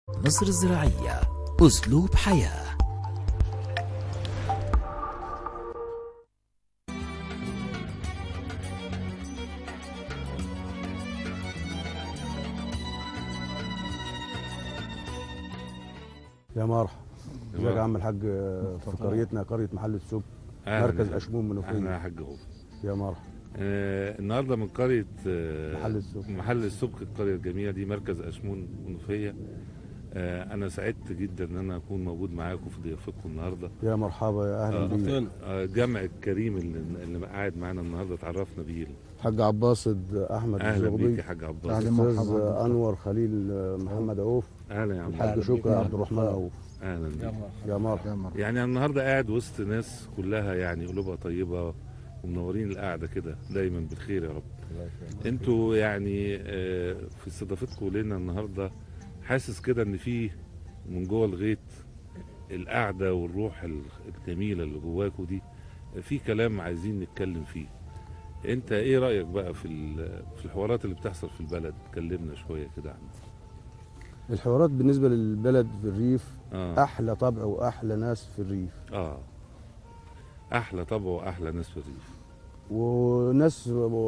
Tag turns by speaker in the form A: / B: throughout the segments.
A: مصر الزراعية أسلوب حياة
B: يا مرحبا ازيك يا عم الحاج في قريتنا قريه محل السوق
C: أهلاً
B: مركز
C: يا-
B: اشمون
C: اهلا يا
B: منوفيه
C: حاج هوب
B: يا مرحبا
C: آه النهارده من قريه آه
B: محل السوق.
C: محل السوق القريه الجميله دي مركز اشمون منوفيه آه انا سعدت جدا ان انا اكون موجود معاكم في ضيافتكم النهارده
B: يا مرحبا يا اهلا
C: آه.
B: بيك
C: آه جمع الكريم اللي, اللي قاعد معانا النهارده اتعرفنا بيه
B: حاج عباصد احمد
C: اهلا بيك يا
B: الزغبي
C: حاج عباس
D: أهلا.
B: الاستاذ
D: مرحبا.
B: انور خليل محمد عوف
C: اهلا يا عم
B: الحاج شكري عبد الرحمن عوف
C: اهلا بيك
B: يا مرحبا
D: يا مرحبا
C: يعني انا النهارده قاعد وسط ناس كلها يعني قلوبها طيبه ومنورين القعده كده دايما بالخير يا رب انتوا يعني آه، في استضافتكم لنا النهارده حاسس كده ان في من جوه الغيط القعده والروح ال- الجميله اللي جواكوا دي في كلام عايزين نتكلم فيه انت ايه رايك بقى في ال- في الحوارات اللي بتحصل في البلد كلمنا شويه كده عنها
B: الحوارات بالنسبه للبلد في الريف
C: اه
B: احلى طبع واحلى ناس في الريف
C: اه احلى طبع واحلى ناس في الريف
B: وناس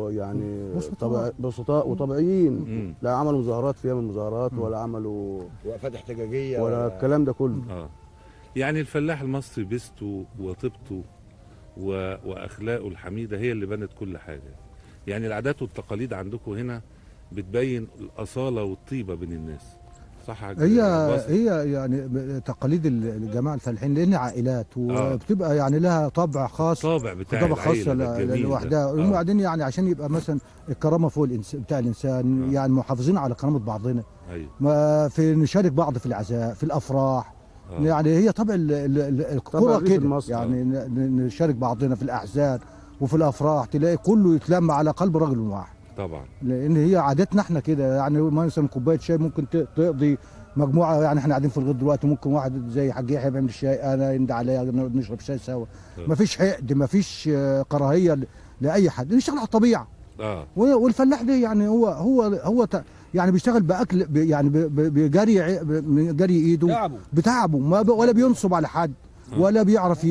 B: يعني
D: بسطاء.
B: طبع بسطاء وطبيعيين
C: مم.
B: لا عملوا مظاهرات فيها من مظاهرات ولا عملوا
E: وقفات احتجاجيه
B: ولا الكلام ده كله
C: اه يعني الفلاح المصري بيسته وطيبته و... واخلاقه الحميده هي اللي بنت كل حاجه يعني العادات والتقاليد عندكم هنا بتبين الاصاله والطيبه بين الناس صح يا حاج
D: هي
C: عباس؟
D: هي يعني تقاليد الجماعه الفلاحين لان عائلات
C: آه.
D: وبتبقى يعني لها طبع خاص
C: الطابع بتاع
D: طبع
C: العيلة
D: خاصه
C: ده
D: ل-
C: الجميل ده.
D: لوحدها
C: آه.
D: وبعدين يعني عشان يبقى مثلا الكرامه فوق الإنس... بتاع الانسان
C: آه.
D: يعني محافظين على كرامه بعضنا
C: ايوه
D: ما في نشارك بعض في العزاء في الافراح
C: آه.
D: يعني هي طبع ال- ال- ال-
B: طبع
D: القرى
B: الريف
D: كده
B: المصري.
D: يعني ن- ن- نشارك بعضنا في الاحزان وفي الافراح تلاقي كله يتلم على قلب رجل واحد
C: طبعا
D: لان هي عادتنا احنا كده يعني مثلا كوبايه شاي ممكن ت- تقضي مجموعه يعني احنا قاعدين في الغد دلوقتي ممكن واحد زي حاج يحيى بيعمل الشاي انا يندى عليا نقعد نشرب شاي سوا
C: طيب.
D: مفيش حقد مفيش آه، كراهيه ل- لاي حد نشتغل على الطبيعه
C: اه
D: و- والفلاح ده يعني هو هو هو ت- يعني بيشتغل باكل ب- يعني ب- ب- بجري ع- ب- بجري ايده
E: تعبوا
D: بتعبه ما ب- ولا بينصب على حد
C: آه.
D: ولا بيعرف ي-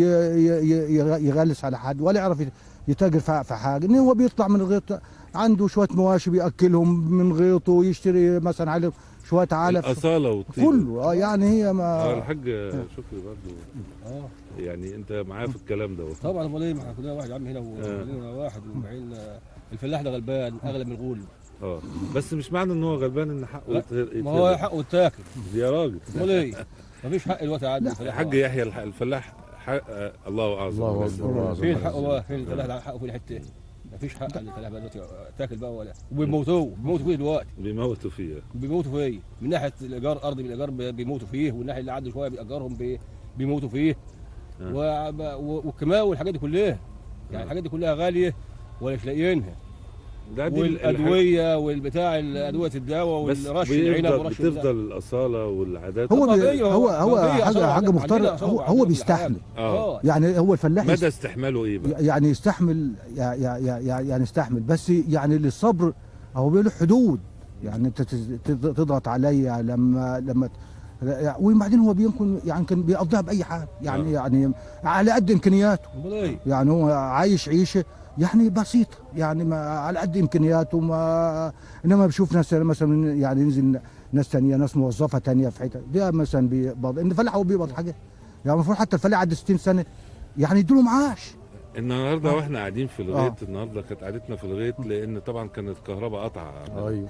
D: ي- ي- يغلس على حد ولا يعرف ي- يتاجر في في حاجه ان هو بيطلع من الغيط عنده شويه مواشي بياكلهم من غيطه ويشتري مثلا عليه شويه علف
C: الاصاله والطيبه
D: كله اه يعني هي
C: اه
D: ما
C: الحاج شكري برضو
E: اه
C: يعني انت معاه في الكلام ده
E: طبعا امال ايه ما احنا كلنا واحد يا عم هنا
C: آه.
E: وكلنا واحد وبعدين الفلاح ده غلبان اغلى من الغول
C: اه بس مش معنى ان هو غلبان ان حقه
E: لا،
C: يت-
E: ما هو
C: يتلغى.
E: حقه يتاكل
C: يا راجل
E: امال ايه مفيش حق دلوقتي عاد
C: يا
E: الفلاح
C: حاج يحيى الح- الفلاح حق آه، الله اعظم
B: الله
C: بس.
B: اكبر
E: فين حقه بقى فين الفلاح ده حقه في الحته مفيش حق للفلاح بقى دلوقتي تاكل بقى ولا وبيموتوه بيموتوا فيه دلوقتي
C: بيموتوا فيها
E: بيموتوا فيه من ناحيه الايجار ارض بالايجار بي- بيموتوا فيه والناحيه اللي عنده شويه بيأجرهم بي- بيموتوا فيه
C: آه.
E: وب- و- والكيماوي والحاجات دي كلها يعني الحاجات دي كلها غاليه ولا مش لاقيينها
C: ده دي ال- الحاجة-
E: والادويه والبتاع ادويه الدواء
C: بس
E: والرش العنب
C: بيفضل
E: ورش البتاع.
C: بتفضل الاصاله والعادات
D: هو بي
E: طبيعي،
D: هو هو
E: طبيعي،
D: حاجه
E: أصابع
D: حاجه
E: عندنا-
D: مختار
E: عندنا
D: هو,
E: أصابع
D: هو
E: عندنا
D: بيستحمل
C: اه
E: اه
D: يعني هو الفلاح
C: مدى استحماله ايه بقى؟
D: يعني يستحمل يع- يع- يع- يعني يستحمل بس يعني للصبر هو له حدود يعني انت تز- تض- تضغط عليا لما لما ت- وبعدين هو بيمكن يعني كان بيقضيها باي حاجه يعني
C: آه.
D: يعني على قد امكانياته
E: امال ايه
D: يعني هو عايش عيشه يعني بسيطه يعني ما على قد امكانياته ما انما بشوف ناس مثلا يعني ينزل ناس تانية ناس موظفه تانية في حته ده مثلا بيقبض ان الفلاح هو بيقبض حاجه يعني المفروض حتى الفلاح عدى 60 سنه يعني يدوا له معاش
C: النهارده
D: آه.
C: واحنا قاعدين في الغيط النهارده كانت قعدتنا في الغيط لان طبعا كانت الكهرباء قطع
B: ايوه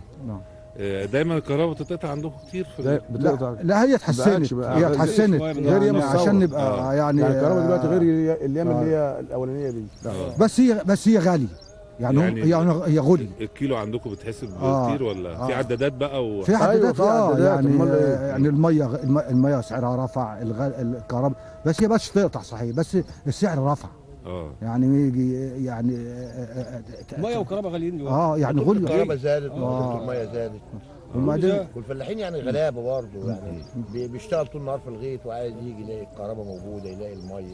C: آه، دايما الكهرباء بتتقطع عندكم كتير في
B: ده
C: الغيط.
B: بتقطع
D: لا, لا هي اتحسنت
B: بقتش بقى.
D: هي
B: غير-
D: اتحسنت
E: شوية من
B: غير يوم
D: يعني
B: الثورة.
D: عشان نبقى
C: آه.
D: يعني
B: يعني الكهرباء دلوقتي
D: آه،
B: غير الايام اللي هي الاولانيه دي
C: آه.
D: بس هي بس هي غاليه يعني
C: يعني
D: يعني, يعني هي غلي
C: الكيلو عندكم بتحسب
D: آه.
C: كتير ولا
D: آه.
C: في عدادات بقى و...
D: في عدادات
B: في
D: اه
B: عدادات،
D: يعني
B: أمال إيه؟
D: آه، يعني الميه الم- الميه سعرها رفع الغ- الكهرباء بس هي بس تقطع صحيح بس السعر رفع
C: اه
D: يعني يجي يعني آه، آه، آه،
E: ميه وكهرباء غاليين دلوقتي
D: اه يعني
E: فاتورة
D: غلي
E: الكهرباء
F: زادت
D: آه.
F: وفاتوره الميه زادت
D: وبعدين
F: والفلاحين يعني غلابه برضه يعني بي- بيشتغل طول النهار في الغيط وعايز يجي يلاقي الكهرباء موجوده يلاقي الميه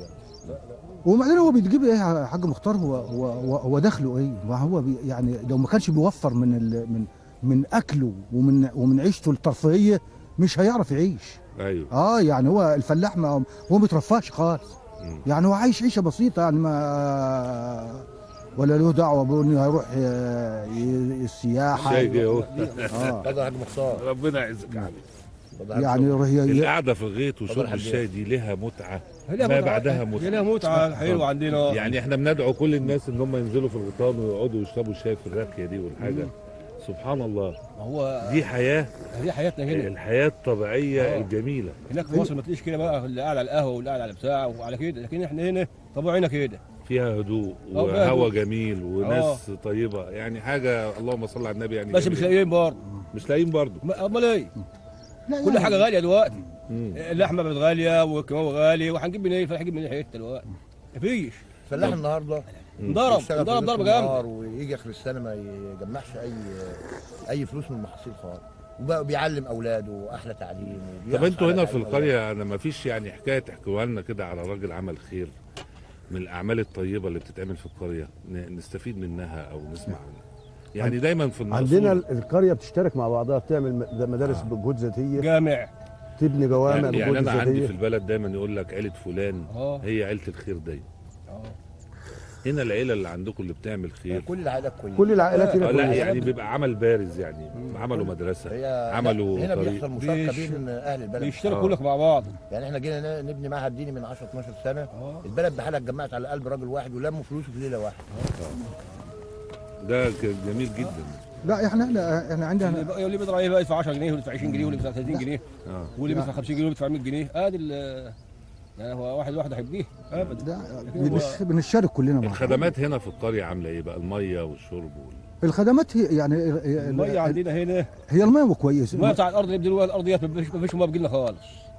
D: وبعدين هو بيجيب ايه يا حاج مختار هو هو هو, هو دخله ايه؟ ما هو بي يعني لو ما كانش بيوفر من ال من من اكله ومن ومن عيشته الترفيهيه مش هيعرف يعيش
C: ايوه
D: اه يعني هو الفلاح ما هو مترفهش خالص
C: مم.
D: يعني هو عايش عيشه بسيطه يعني ما ولا له دعوه بانه هيروح ي- ي- السياحه
C: شاي جه اهو
D: اه
F: اتفضل يا حاج مختار
C: ربنا يعزك يا حبيبي
F: اتفضل يا حاج
D: يعني
F: شكري.
D: هي
C: القعده في الغيط
F: اتفضل
C: وشرب
F: يا حبيبي.
C: الشاي دي لها متعه
E: هي
C: ما
E: متعة-
C: بعدها
E: هي
C: متعه
E: لها متعه حلوه عندنا
C: يعني احنا بندعو كل الناس ان هم ينزلوا في الغيطان ويقعدوا يشربوا الشاي في الراكيه دي والحاجه سبحان الله
E: ما هو
C: دي حياه
E: دي حياتنا هنا
C: الحياه الطبيعيه
E: آه.
C: الجميله
E: هناك في مصر ما تلاقيش كده بقى اللي قاعد على القهوه واللي قاعد على بتاع وعلى كده لكن احنا هنا طبعنا كده
C: فيها هدوء
E: آه، فيها
C: وهواء
E: هدوء.
C: جميل وناس طيبه يعني حاجه اللهم صل على النبي يعني
E: بس مش
C: جميلة.
E: لاقيين برضه
C: مش لاقيين برضه
E: ما- امال ايه
D: لا
E: كل
D: يعني
E: حاجه غاليه دلوقتي
C: مم.
E: اللحمه بقت غاليه والكباب غالي وهنجيب منين الفلاح هيجيب منين حته دلوقتي مفيش
F: الفلاح النهارده
E: انضرب
F: بيشتغل
E: انضرب
F: في
E: ضرب
F: بيوت
E: جامد
F: النهار ويجي اخر السنه ما يجمعش اي اي فلوس من المحاصيل خالص وبقى بيعلم اولاده احلى تعليم
C: طب
F: وبيحرص
C: انتوا
F: على
C: هنا في
F: تعليم
C: القريه انا ما فيش يعني حكايه تحكوها لنا كده على راجل عمل خير من الاعمال الطيبه اللي بتتعمل في القريه ن- نستفيد منها او نسمع عنها يعني دايما في المقصود
B: عندنا ال- القريه بتشترك مع بعضها بتعمل م- مدارس بجهود ذاتيه
E: جامع
B: تبني جوامع
C: يعني, يعني
B: بجهود
C: انا عندي في
B: ذاتيه
C: البلد دايما يقول لك عيله فلان
E: اه
C: هي عيله الخير دايما
E: اه
C: هنا العيله اللي عندكم اللي بتعمل خير
F: كل العائلات كويسه
B: كل العائلات هنا
C: آه لا
B: كويسة.
C: يعني بيبقى عمل بارز يعني عملوا مدرسه
F: هي
C: عملوا
F: هنا
C: طريق.
F: بيحصل مشاركه
E: بيش-
F: بين اهل البلد
E: بيشتركوا
C: آه.
E: كلك مع بعض
F: يعني احنا جينا ن- نبني معهد ديني من 10 12 سنه
E: اه
F: البلد بحالها اتجمعت على قلب راجل واحد ولموا فلوسه في ليله واحده
C: ده ك- جميل جدا
D: لا احنا احنا احنا
E: اللي
D: عندنا
E: بقى- اللي بيدفع ايه بقى يدفع 10 جنيه واللي يدفع 20 جنيه واللي يدفع 30 جنيه
C: اه
E: واللي بيدفع 50 جنيه واللي بيدفع 100 جنيه ادي ال- يعني هو واحد واحد هيبقيه ابدا
D: لا
E: لكن هو-
D: بنش- بنشارك كلنا مع بعض.
C: الخدمات هنا في القريه عامله ايه بقى الميه والشرب وال...
D: الخدمات هي يعني هي-
E: الميه عندنا هنا
D: هي الميه كويسه
E: الميه بتاع الارض اللي دلوقتي الارضيات ما فيش ما فيش ميه بتجيلنا خالص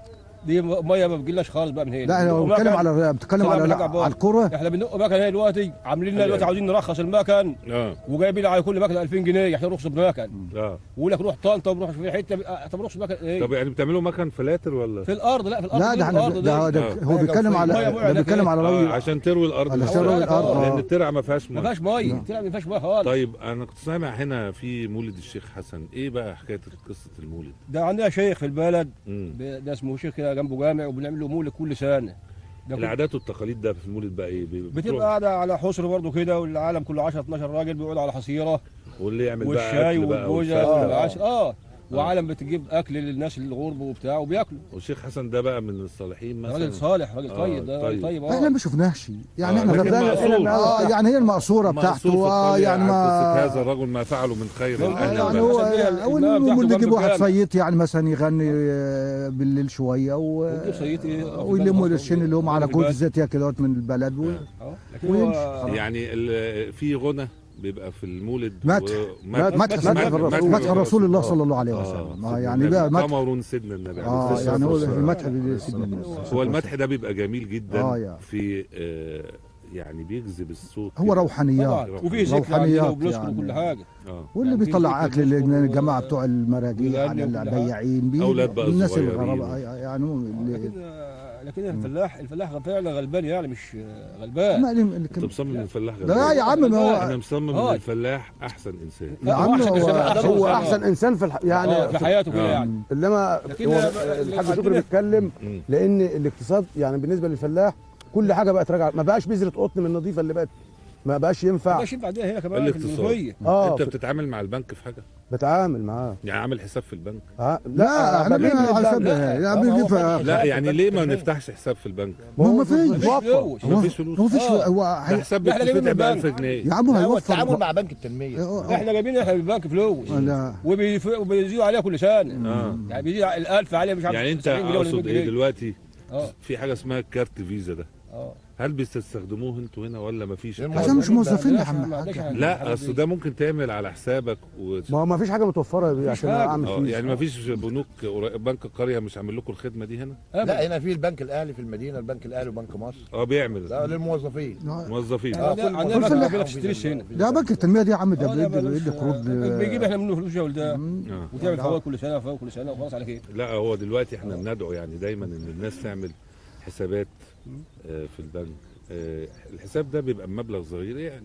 E: دي ميه ما بتجيلناش خالص بقى من هنا
D: لا احنا
E: وما
D: بنتكلم
E: كان-
D: على بتتكلم
E: طبعاً
D: على
E: بنرجع
D: على
E: بقى.
D: القرى
E: احنا بندق مكن هنا دلوقتي عاملين لنا دلوقتي
C: أيوة.
E: عاوزين نرخص المكن
C: اه
E: وجايبين على كل مكنه 2000 جنيه عشان رخص بمكن
C: اه
E: ويقول لك روح طنطا وروح في حته آه، طب رخص مكن ايه
C: طب يعني بتعملوا مكن فلاتر ولا
E: في الارض لا في الارض
D: لا
E: دي،
D: ده احنا
E: الارض
D: ده,
E: دي.
D: ده
C: آه.
D: هو بيتكلم على
E: مية
D: ده
E: بعدك
D: بيتكلم على
C: آه
D: ري
C: عشان تروي الارض
D: على
C: بس.
D: تروي
E: الأرض،
C: لان
E: آه.
C: الترعه ما فيهاش
E: ما
C: ميه
E: فيهاش ميه طلع ما فيهاش ميه خالص
C: طيب انا كنت سامع هنا في مولد الشيخ حسن ايه بقى حكايه قصه المولد
E: ده عندنا شيخ في البلد
C: مم.
E: ب- ده اسمه شيخ كده جنبه جامع وبنعمل له مولد كل سنه ده كل-
C: العادات والتقاليد ده في المولد بقى ايه بي-
E: بتبقى
C: بتروح-
E: قاعده على حصر برضه كده والعالم كله 10 12 راجل بيقعدوا على حصيره
C: واللي يعمل بقى
E: والشاي
C: اكل بقى
E: والجوزه
C: والفتة.
E: والعسل اه وعالم بتجيب اكل للناس الغرب وبتاع وبياكلوا
C: والشيخ حسن ده بقى من الصالحين مثلا
E: راجل صالح راجل
C: آه،
E: طيب ده راجل
C: طيب.
E: طيب
D: احنا
E: اه
D: ما شفناش يعني
C: آه،
D: احنا
C: لكن
D: غيرنا
C: مقصور.
D: اه يعني هي المقصوره
C: مقصود
D: بتاعته
C: في
D: اه
C: القرية
D: يعني
C: عن
D: ما
C: قصة هذا الرجل ما فعله من خير
E: آه،
D: آه،
C: الأهل
D: يعني
C: والبلد.
D: هو
E: عشان هي
D: اول
E: الإمام بتاعته
D: اللي
E: جنب
D: يجيب واحد
E: الجامع.
D: صيط يعني مثلا يغني آه، بالليل شويه و
E: ويجيب صيتي
D: ويلموا القرشين اللي هم على كود الذاتيه كده من البلد و...
E: اه لكن هو
C: يعني ال- في غنى بيبقى في المولد
D: مدح.
C: و-
D: مدح
E: مدح
D: مدح الرسول مدح رسول الله صلى الله عليه
C: آه،
D: وسلم
C: سيدنا
D: اه يعني
C: النبي.
D: بقى مدح
C: قمر سيدنا النبي عليه
D: اه
C: الصلاة
D: يعني هو
C: والسلام.
D: المدح بسيدنا النبي
C: هو المدح ده بيبقى جميل جدا
D: آه، يا.
C: في آه، يعني بيجذب الصوت
D: هو
C: كده.
D: روحانيات
E: طبعا وفي ذكر
D: روحانيات
E: عندنا وبنذكر
D: يعني.
E: كل حاجه
C: اه
D: واللي
E: يعني في
D: بيطلع
E: ذكر
D: اكل
E: بيذكر
D: للجماعه
E: و-
D: بتوع المراجيح
E: ويغني
D: على
E: وكل حاجة.
D: البياعين بي-
C: أولاد بقى
D: الناس
C: صغيرين.
D: الغرابة يعني هم اللي-
E: لكن لكن الفلاح الفلاح فعلا غلبان يعني مش غلبان
D: ما اللي- اللي
C: انت
D: كان-
C: مصمم الفلاح
D: لا يا عم ما هو
C: انا مصمم
E: آه.
C: ان الفلاح احسن انسان
D: يا عم
E: أحسن
D: هو
E: إنسان
B: هو,
E: أحسن
B: هو
E: إنسان.
B: احسن انسان في الح...
E: يعني
B: يعني
E: في حياته كده
C: آه.
E: يعني
B: انما
E: لكن
B: هو
E: بقى-
B: الحاج
E: عندنا-
B: شكري بيتكلم
C: مم.
B: لان الاقتصاد يعني بالنسبه للفلاح كل حاجه بقت راجعه ما بقاش بذره قطن من النظيفه اللي بقت ما بقاش ينفع
E: ماشي بعدين هنا كمان في
C: الاقتصاد.
E: المنوفيه
B: اه
C: انت بتتعامل مع البنك في حاجه
B: بتعامل معاه
C: يعني عامل حساب في البنك
B: ها
D: لا احنا
B: بجيب
D: بنعمل
B: للبنك.
D: حساب
E: لا،
D: لا
F: هو
D: بنجيب
F: فاتح
C: لا
F: حساب
C: يعني
F: في
C: ليه
F: البنك
C: ما
F: كمان.
C: نفتحش حساب في البنك
D: ما هو ما فيش
E: مفيش
F: فلوس.
E: فلوس
C: ما فيش فلوس
D: ما فيش
E: آه.
D: هو
C: ده
D: هي-
C: حساب
E: إحنا جايبين
C: بيتفتح ب
E: من
C: 1000 جنيه
D: يا عم
F: لا، هو
D: هيوفر
F: التعامل مع بنك التنميه
E: احنا جايبين احنا بالبنك فلوس
D: لا
E: وبيف- وبيزيدوا عليها كل سنه
C: اه
E: يعني بيزيد ال1000 عليه مش عارف
C: يعني انت
E: 70 جنيه ولا 100
C: اقصد ايه
E: جنيه.
C: دلوقتي
E: اه
C: في حاجه اسمها كارت فيزا ده
E: اه
C: هل بتستخدموه انتوا هنا ولا ما فيش
F: للموظفين
D: عشان مش موظفين يا
E: عندناش-
D: عم
E: ما عندناش
D: حاج.
E: حاجة.
C: لا اصل ده ممكن تعمل على حسابك و...
B: ما هو ما فيش حاجه متوفره بيه عشان
E: حاجة.
B: اعمل
C: اه
B: فلوس
C: يعني ما فيش بنوك قرا- بنك القريه مش عامل لكم الخدمه دي هنا
E: أبداً.
F: لا هنا في البنك الاهلي في المدينه البنك الاهلي وبنك مصر
C: اه بيعمل
F: ده للموظفين
C: موظفين
E: آه، عندنا- عندنا
D: كل
E: بنك
D: فلاح.
E: كبيرة بتشتريش هنا
D: ده بنك التنميه دي يا عم ده
E: آه، لا،
D: بيدي
E: ملوش-
D: بيدي قروض ل-
E: بيجيب احنا منه فلوس يا ولدان
D: مم.
C: اه
E: وتعمل فوائد كل سنه وفوائد كل سنه وخلاص على كده
C: لا هو دلوقتي احنا بندعو يعني دايما ان الناس تعمل حسابات آه، في البنك آه، الحساب ده بيبقى بمبلغ صغير يعني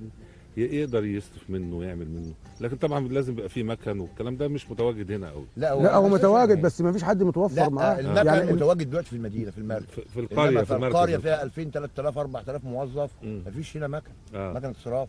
C: ي- يقدر يصرف منه ويعمل منه لكن طبعا لازم يبقى فيه مكن والكلام ده مش متواجد هنا قوي
B: لا هو
F: أساساً
B: متواجد بس ما فيش حد متوفر
F: لا
B: معاه
F: المكن
B: يعني
F: يعني متواجد دلوقتي في المدينه في المركز
C: في, في القريه
F: إنما
C: في المركز
F: القريه فيها 2000 3000 4000 موظف
C: مم.
F: مفيش هنا مكن
C: آه.
F: مكن صراف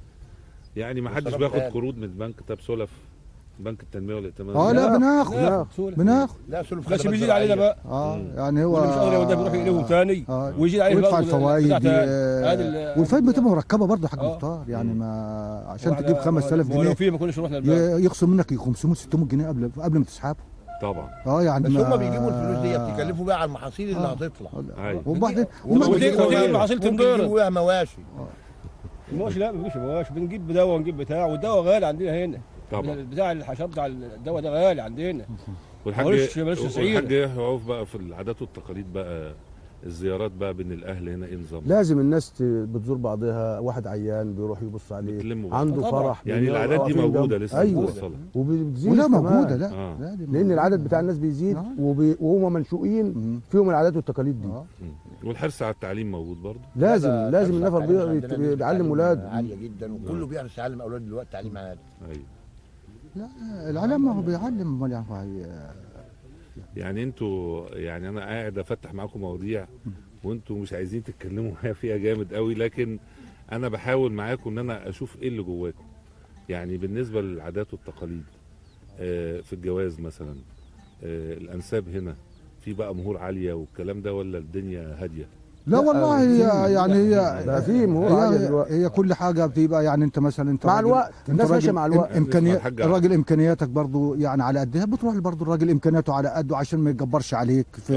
C: يعني ما حدش
F: والصراف
C: بياخد
F: غالي.
C: قروض من البنك طب سلف بنك التنميه والائتمان
D: اه لا
B: لا.
D: بناخد
B: لا.
E: سهولة.
D: بناخد
F: لا سلف
E: بس
F: خدمات
E: بيزيد علينا
F: زراعية.
E: بقى
D: اه
C: مم.
D: يعني هو
E: واللي مش قادر يوديها بيروح يقلبهم تاني
D: آه.
E: ويزيد عليه
D: ويدفع
E: برضه
D: الفوائد
E: بتاعت-
D: آه،
E: هذا ال-
D: والفايد بتبقى مركبه برضه يا حاج
E: آه.
D: مختار يعني
E: مم.
D: ما عشان
E: وإحنا-
D: تجيب 5000
E: ولو
D: جنيه
E: في ما كناش رحنا البنك
D: ي- يخصم منك 500 600 جنيه قبل قبل ما تسحبه
C: طبعا
D: اه يعني
F: بس
D: ما-
F: هم بيجيبوا الفلوس دي بيكلفوا بقى على المحاصيل اللي
D: آه.
F: هتطلع
C: ايوه
D: وبعدين
F: وممكن
D: وما-
E: ودي-
F: يجيبوا
E: ودي
F: بقى-
E: المحاصيل
F: ممكن
E: تنضرب.
F: يجيبوا بقى مواشي
E: المواشي لا مفيش مواشي بنجيب دواء ونجيب بتاع والدواء غالي عندنا هنا
C: طبعا
E: بتاع الحشرات بتاع الدواء ده غالي عندنا
C: والحاج
E: ملوش- ملوش تسعير.
C: والحاج يحيى عوف بقى في العادات والتقاليد بقى الزيارات بقى بين الاهل هنا ايه نظام
B: لازم الناس ت- بتزور بعضها واحد عيان بيروح يبص عليه
C: بتلموا بعض.
B: عنده
E: طبعا.
B: فرح
C: يعني
B: بيلاقوا
C: العادات دي
B: واقفين
C: موجوده
B: جنب.
C: لسه
B: ايوه
C: موصله
B: وبتزيد
D: ولا
B: كمان.
D: موجوده لا
C: آه.
D: لا دي
B: لان
D: موجودة.
B: العدد بتاع الناس بيزيد
D: آه.
B: وبي... وهم منشوئين
D: مم.
B: فيهم العادات والتقاليد دي
D: آه.
C: والحرص على التعليم موجود برضه
B: لازم
F: لا،
B: لازم
F: لا،
B: النفر
F: التعليم
B: بي-
F: عندنا
B: بي-
F: نسبة
B: بيعلم
F: تعليم
B: ولاده
F: عاليه جدا وكله بيعرف يعلم اولاده دلوقتي تعليم عالي
C: ايوه
D: لا العلم ما هو بيعلم امال يعني هو هي-
C: يعني انتوا يعني انا قاعد افتح معاكم مواضيع وانتوا مش عايزين تتكلموا معايا فيها جامد قوي لكن انا بحاول معاكم ان انا اشوف ايه اللي جواكم يعني بالنسبه للعادات والتقاليد آه، في الجواز مثلا آه، الانساب هنا في بقى مهور عاليه والكلام ده ولا الدنيا هاديه
D: لا
B: لا،
D: والله هي يعني هي
B: بقى في مهور عالية
D: هي,
B: دلوقتي.
D: هي كل حاجه بتبقى يعني انت مثلا انت
B: مع
D: راجل-
B: الوقت
D: انت
B: الناس ماشيه
D: راجل
B: مع الوقت
D: إم- امكانيات
C: اسمع الحاج
D: الراجل امكانياتك برضو يعني على قدها بتروح برضو الراجل امكانياته على قده عشان ما يتجبرش عليك في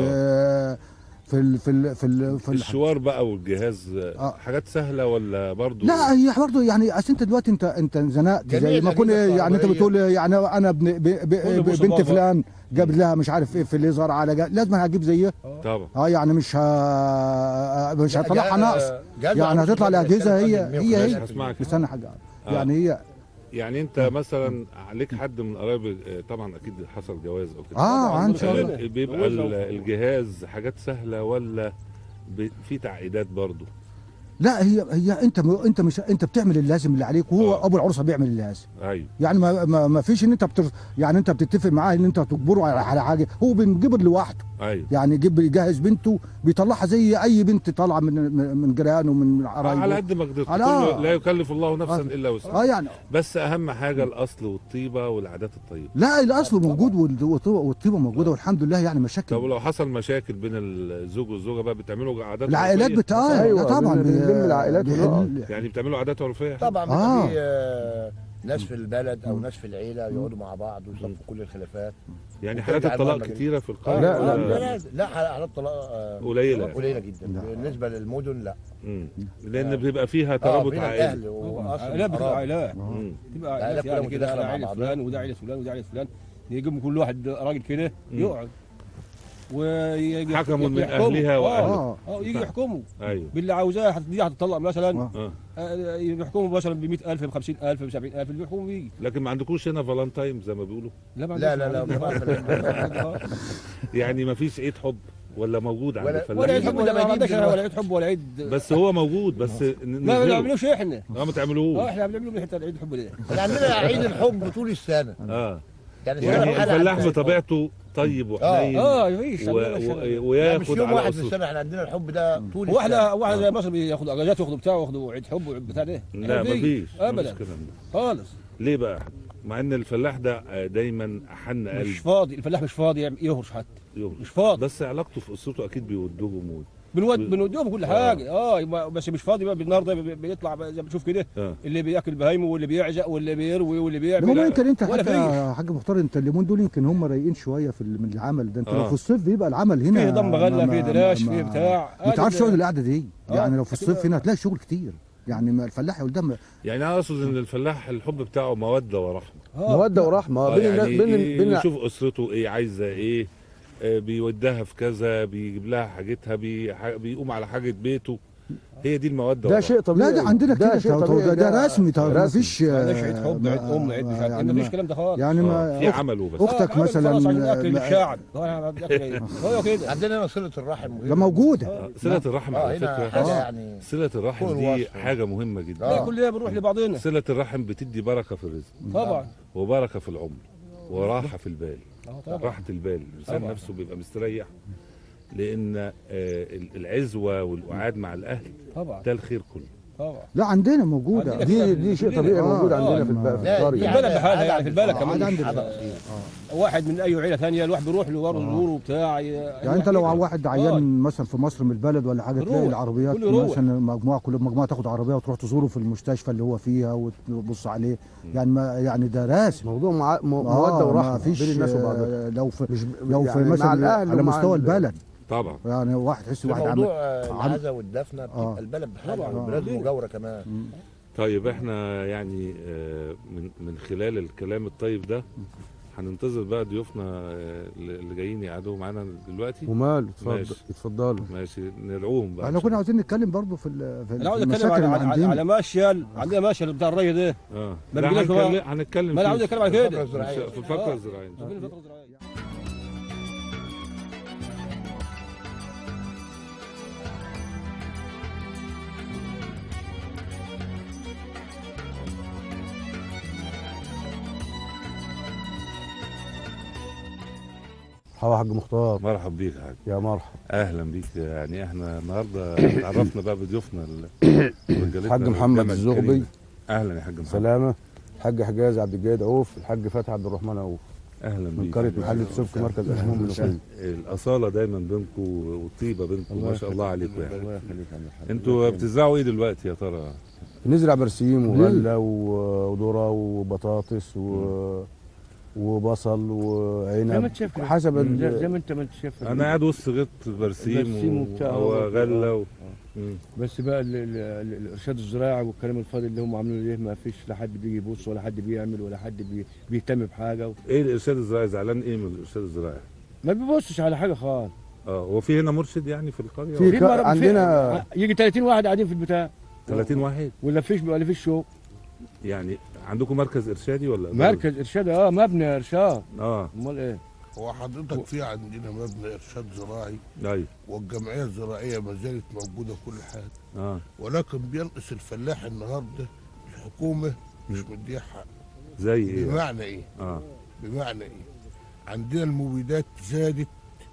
D: في ال في ال في ال في ال
C: الشوار بقى والجهاز آه،
D: آه.
C: حاجات سهله ولا برضو
D: لا هي برضه يعني اصل انت دلوقتي انت انت زنقت
F: جميع
D: زي ما كنت
F: الأجهزة
D: يعني انت
F: الكهربائية.
D: بتقول يعني انا ابن ب- ب-
E: كله بص
D: بنت
E: بابا.
D: فلان جاب لها مش عارف ايه في الليزر على جا... لازم هجيب زيها
C: طبعا
D: اه يعني مش ها... مش
F: لا،
D: هطلعها
F: جا-
D: ناقص
F: جهاز
D: يعني
F: العروسة
D: هتطلع
F: ده
D: الاجهزه هي
F: بيتكلم
D: هي
F: عن
D: هي
F: 150.
C: هسمعك.
D: استنى حاجه
C: آه.
D: يعني هي
C: يعني انت مثلا عليك حد من قرايبك آه، طبعا اكيد حصل جواز او كده
D: اه ان شاء الله
C: آه، بيبقى ال- الجهاز حاجات سهله ولا ب- في تعقيدات برضو
D: لا هي هي انت م... انت مش انت بتعمل اللازم اللي عليك وهو
C: آه.
D: ابو العروسه بيعمل اللازم
C: ايوه
D: يعني ما ما, ما فيش ان انت بتر... يعني انت بتتفق معاه ان انت تجبره على على حاجه هو بينجبر لوحده
C: ايوه
D: يعني يجيب يجهز بنته بيطلعها زي اي بنت طالعه من من- من جيرانه ومن
C: على
D: قرايبه
C: قد ما قدرت
D: على-
C: كله لا يكلف الله نفسا
D: آه.
C: الا وسعها
D: اه يعني
C: بس اهم حاجه الاصل والطيبه والعادات الطيبه
D: لا الاصل موجود وال- والطيبه والطيبه موجوده والحمد لله يعني
C: طب
D: مشاكل
C: ولو حصل مشاكل بين الزوج والزوجه بقى بتعملوا عادات
D: العائلات
C: عرفية؟
D: بتاع
B: أيوة،
D: لا طبعا
B: بن- بنلم
D: بي-
B: العائلات
D: بيحل-
B: ونقعد.
C: يعني بتعملوا عادات عرفيه
F: طبعا بيبقى
D: آه.
F: في آه، ناس في البلد او ناس في العيله يقعدوا مع بعض ويصفوا كل الخلافات
C: يعني حالات
F: وترجع
C: الطلاق
F: المجلس.
C: كتيره في
F: آه،
C: القريه
B: لا، لا،
C: ولا-
F: لا لا حالات طلاق آه،
C: قليله
F: قليله جدا
D: لا.
F: بالنسبه للمدن لا
C: مم. لان بيبقى فيها
F: اه
C: ترابط
F: بين
C: عائلي
F: الاهل واصل
E: عائلات بتبقى
F: القرابة.
E: عائلات
C: مم.
E: تبقى
F: العائلات
E: عائلات
F: كلها
E: يعني كده
F: متداخلة
E: ده
F: مع
E: عائله
F: بعضها.
E: فلان وده عائله فلان وده عائله فلان يجيبوا كل واحد راجل كده
C: مم.
E: يقعد ويجي
C: حكموا من
E: يحكموا.
C: أهلها وأهله.
E: اه اه يجي يحكموا
C: ايوه
E: باللي عاوزاه هت- دي هتطلق مثلا
D: آه.
C: اه
E: آه، يحكموا مثلا ب 100000 ب 50000 ب 70000 اللي بيحكموا بيه
C: لكن ما عندكوش هنا فالنتايم زي ما بيقولوا
E: لا ما
F: لا، لا، لا،
E: عندوش-
F: ما
E: آه.
C: يعني ما فيش عيد حب ولا موجود عند
F: ولا-
E: ولا عيد
C: الفلاحين
E: حب
F: الحب ده
E: ولا ما
F: بيجيب
E: عندناش
F: دلوقتي.
E: ولا عيد حب ولا عيد
C: بس هو موجود بس
E: لا ما
C: نزلوا.
E: بنعملوش احنا
C: اه ما
E: اه
C: تعملوش
E: احنا بنعمله من حته عيد الحب ده
F: احنا عندنا عيد الحب طول السنه
C: اه
F: يعني
C: يعني
F: السنة بحالها
C: الفلاح
F: عندنا الحب.
C: بطبيعته طيب وحنين
E: اه مفيش
C: و-
E: عندنا
C: و-
E: الشغل.
F: لا مش
C: وياخد
F: يوم
C: على
F: واحد في
C: أسره
F: السنه احنا عندنا الحب ده طول
E: واحنا
F: السنه
E: واحنا زي مصر بياخدوا اجازات ياخدوا بتاع ياخدوا عيد حب وعيد بتاع ده
C: لا
E: إحنا
C: مفيش
E: ابدا
C: مفيش الكلام ده
E: خالص
C: ليه بقى مع ان الفلاح ده آه، دايما احن
E: مش
C: قلب
E: فاضي الفلاح مش فاضي يعمل- يهرش حتى
C: يوم.
E: مش فاضي
C: بس علاقته في اسرته اكيد بيودهم و...
E: بنود بنوديهم كل
C: آه.
E: حاجه اه يبقى- بس مش فاضي بقى النهارده بي- بيطلع بقى زي ما بتشوف كده
C: اه
E: اللي بياكل بهايمه واللي بيعزق واللي بيروي واللي
D: هم
E: بيعمل
D: يمكن انت
E: ولا
D: حتى
E: فيش.
D: يا حاج مختار انت اليومين دول يمكن هم رايقين شويه في ال- من العمل ده انت لو
C: آه.
D: في الصيف بيبقى العمل هنا
E: فيه ضم غله
D: ما-
E: فيه
D: ما-
E: دراش
D: ما-
E: فيه بتاع
D: ما تعرفش
E: هذا
D: تقعد القعده دي
E: آه.
D: يعني لو في الصيف
E: كده.
D: هنا هتلاقي شغل كتير يعني ما الفلاح يقول ده
C: يعني انا اقصد ان الفلاح الحب بتاعه موده ورحمه
E: آه.
B: موده ورحمه
C: آه،
B: بين الناس
C: يعني
B: بين
C: ي-
B: بين
C: يشوف اسرته ايه عايزه ايه آه، بيودها في كذا بيجيب لها حاجتها بي... ح- بيقوم على حاجه بيته هي دي الموده
B: ده
C: والله.
B: شيء طبيعي
D: لا ده عندنا
B: ده
D: كده
B: شيء
D: ده,
B: طبيعي
D: ده, ده رسمي طب ما
B: رسمي.
D: فيش
E: معلش عيد حب عيد
D: ما-
E: ام عيد مش عارف
D: يعني
E: ما فيش
D: ما-
E: الكلام ده خالص
D: يعني
C: آه،
D: ما
C: في
D: أخت-
C: عمل وبس
D: أختك
E: آه، عامل
D: مثلاً،
E: خلاص عشان اكل
D: ما-
E: الشعب هو انا بدي اكل ايه هو كده
F: عندنا هنا صله الرحم
D: ده
F: مهمة.
D: موجوده
C: آه، صله الرحم
F: اه
C: على
F: هنا
C: فكره
F: حاجه
D: آه.
F: يعني
C: صله الرحم
F: فوق
C: دي
F: الوصف.
C: حاجه مهمه جدا
F: آه.
E: لا كلنا بنروح لبعضنا
C: صله الرحم بتدي بركه في الرزق
E: طبعا
C: وبركه في العمر وراحه في البال
E: آه، طبعا
C: راحه البال الانسان
E: طبعا.
C: نفسه بيبقى مستريح لان آه، العزوه والقعاد مع الاهل
E: طبعا
C: ده الخير كله
E: طبعا
D: لا عندنا موجوده
E: عندنا
B: دي دي شيء طبيعي
E: آه،
B: موجود
E: آه،
B: عندنا في
D: ما-
B: الب- في
F: لا،
B: القريه
F: دي
E: البلد
F: عادة-
E: بحالها يعني
F: عادة
E: في البلد
F: عندنا.
E: كمان.
F: عادة
D: عندنا.
F: عادة أصيلة.
E: واحد من اي عيله ثانيه الواحد بيروح له برضه
D: آه.
E: يزوره بتاع
D: يعني انت لو واحد عيان مثلا في مصر من البلد ولا حاجه تلاقي
E: يروح.
D: العربيات
E: كله يروح.
D: مثلا مجموعه كل مجموعه تاخد عربيه وتروح تزوره في المستشفى اللي هو فيها وتبص عليه يعني ما يعني ده راسم
B: موضوع مع... م-
D: آه،
B: موده ورحمه
D: ما فيش
B: بين الناس وبعضها
D: آه، لو في
B: مش
D: لو
B: يعني
D: في مثلا
B: مع الاهل
D: على
B: ومع
D: مستوى
B: ال-
D: البلد
C: طبعا
D: يعني واحد تحس
F: في
D: واحد عامل
F: موضوع
D: عم-
F: العزا والدفنه
D: آه.
F: بتبقى البلد بحالها
E: طبعا.
F: والبلاد
E: آه.
F: مجاوره كمان
C: طيب احنا يعني آه، من من خلال الكلام الطيب ده هننتظر بقى ضيوفنا آه، اللي جايين يقعدوا معانا دلوقتي
B: ومال اتفضل
C: ماشي.
B: اتفضلوا
C: ماشي ندعوهم بقى
D: احنا كنا عاوزين نتكلم برضو في ال- في
E: انا عاوز
D: في
E: اتكلم
D: المشاكل
E: على
D: اللي
E: على, على
D: عندنا
E: ماشيال عندنا ماشيال بتاع الري ده
C: اه
E: ما
C: لا
E: بيجيناش بقى-
C: هنتكلم هنتكلم
E: ما انا
C: فيه.
E: عاوز اتكلم على
F: الفقرة
E: كده
F: الزراعية.
C: في الفقره
E: آه.
C: الزراعيه إن شاء
E: شوفين
C: الله.
E: الفترة الزراعية.
B: حوا حاج مختار
C: مرحبا بيك يا حاج
B: يا مرحبا
C: اهلا بيك يعني احنا النهارده اتعرفنا بقى بضيوفنا ال- رجالتنا
B: الحاج محمد
C: الجامعة
B: الزغبي.
C: الكريمة. اهلا يا حاج محمد
B: سلامه الحاج حجاز عبد الجيد عوف الحاج فتحي عبد الرحمن عوف
C: اهلا بيك
B: من قريه محل سوق مركز اسمهم المنوفيه
C: الاصاله دايما بينكم والطيبه بينكم ما شاء الله عليكم يعني
G: الله يخليك يا عم الحاج.
C: انتوا بتزرعوا ايه دلوقتي يا ترى
B: نزرع برسيم وغله و- وذره وبطاطس و... وبصل
G: زي ما
B: وعنب
G: انت شايف كده.
B: حسب
G: زي زي
B: ال...
G: ما انت ما انت شايف
C: انا قاعد وسط غيط برسيم,
G: برسيم
C: و-
G: وبتاع.
C: وغله و... مم.
G: بس بقى ال- ال- ال- الارشاد الزراعي والكلام الفاضي اللي هم عاملينه ليه ما فيش لا حد بيجي يبص ولا حد بيعمل ولا حد بي بيهتم بحاجه و...
C: ايه الارشاد الزراعي زعلان ايه من الارشاد الزراعي
G: ما بيبصش على حاجه خالص
C: اه هو في هنا مرشد يعني في القريه
B: في
C: ولا
B: ك-
G: مرة-
B: عندنا
G: يجي 30 واحد قاعدين في البتاع
C: 30 واحد
G: ولا فيش ولا فيش شغل
C: يعني عندكم مركز ارشادي ولا
G: مركز ارشاد اه مبنى ارشاد
C: اه
G: امال ايه
H: هو حضرتك في عندنا مبنى ارشاد زراعي
C: ايوه
H: والجمعيه الزراعيه ما زالت موجوده كل حاجه
C: اه
H: ولكن بينقص الفلاح النهارده الحكومه مش مديه حق
C: زي ايه
H: بمعنى ايه؟
C: اه
H: بمعنى ايه؟ عندنا المبيدات زادت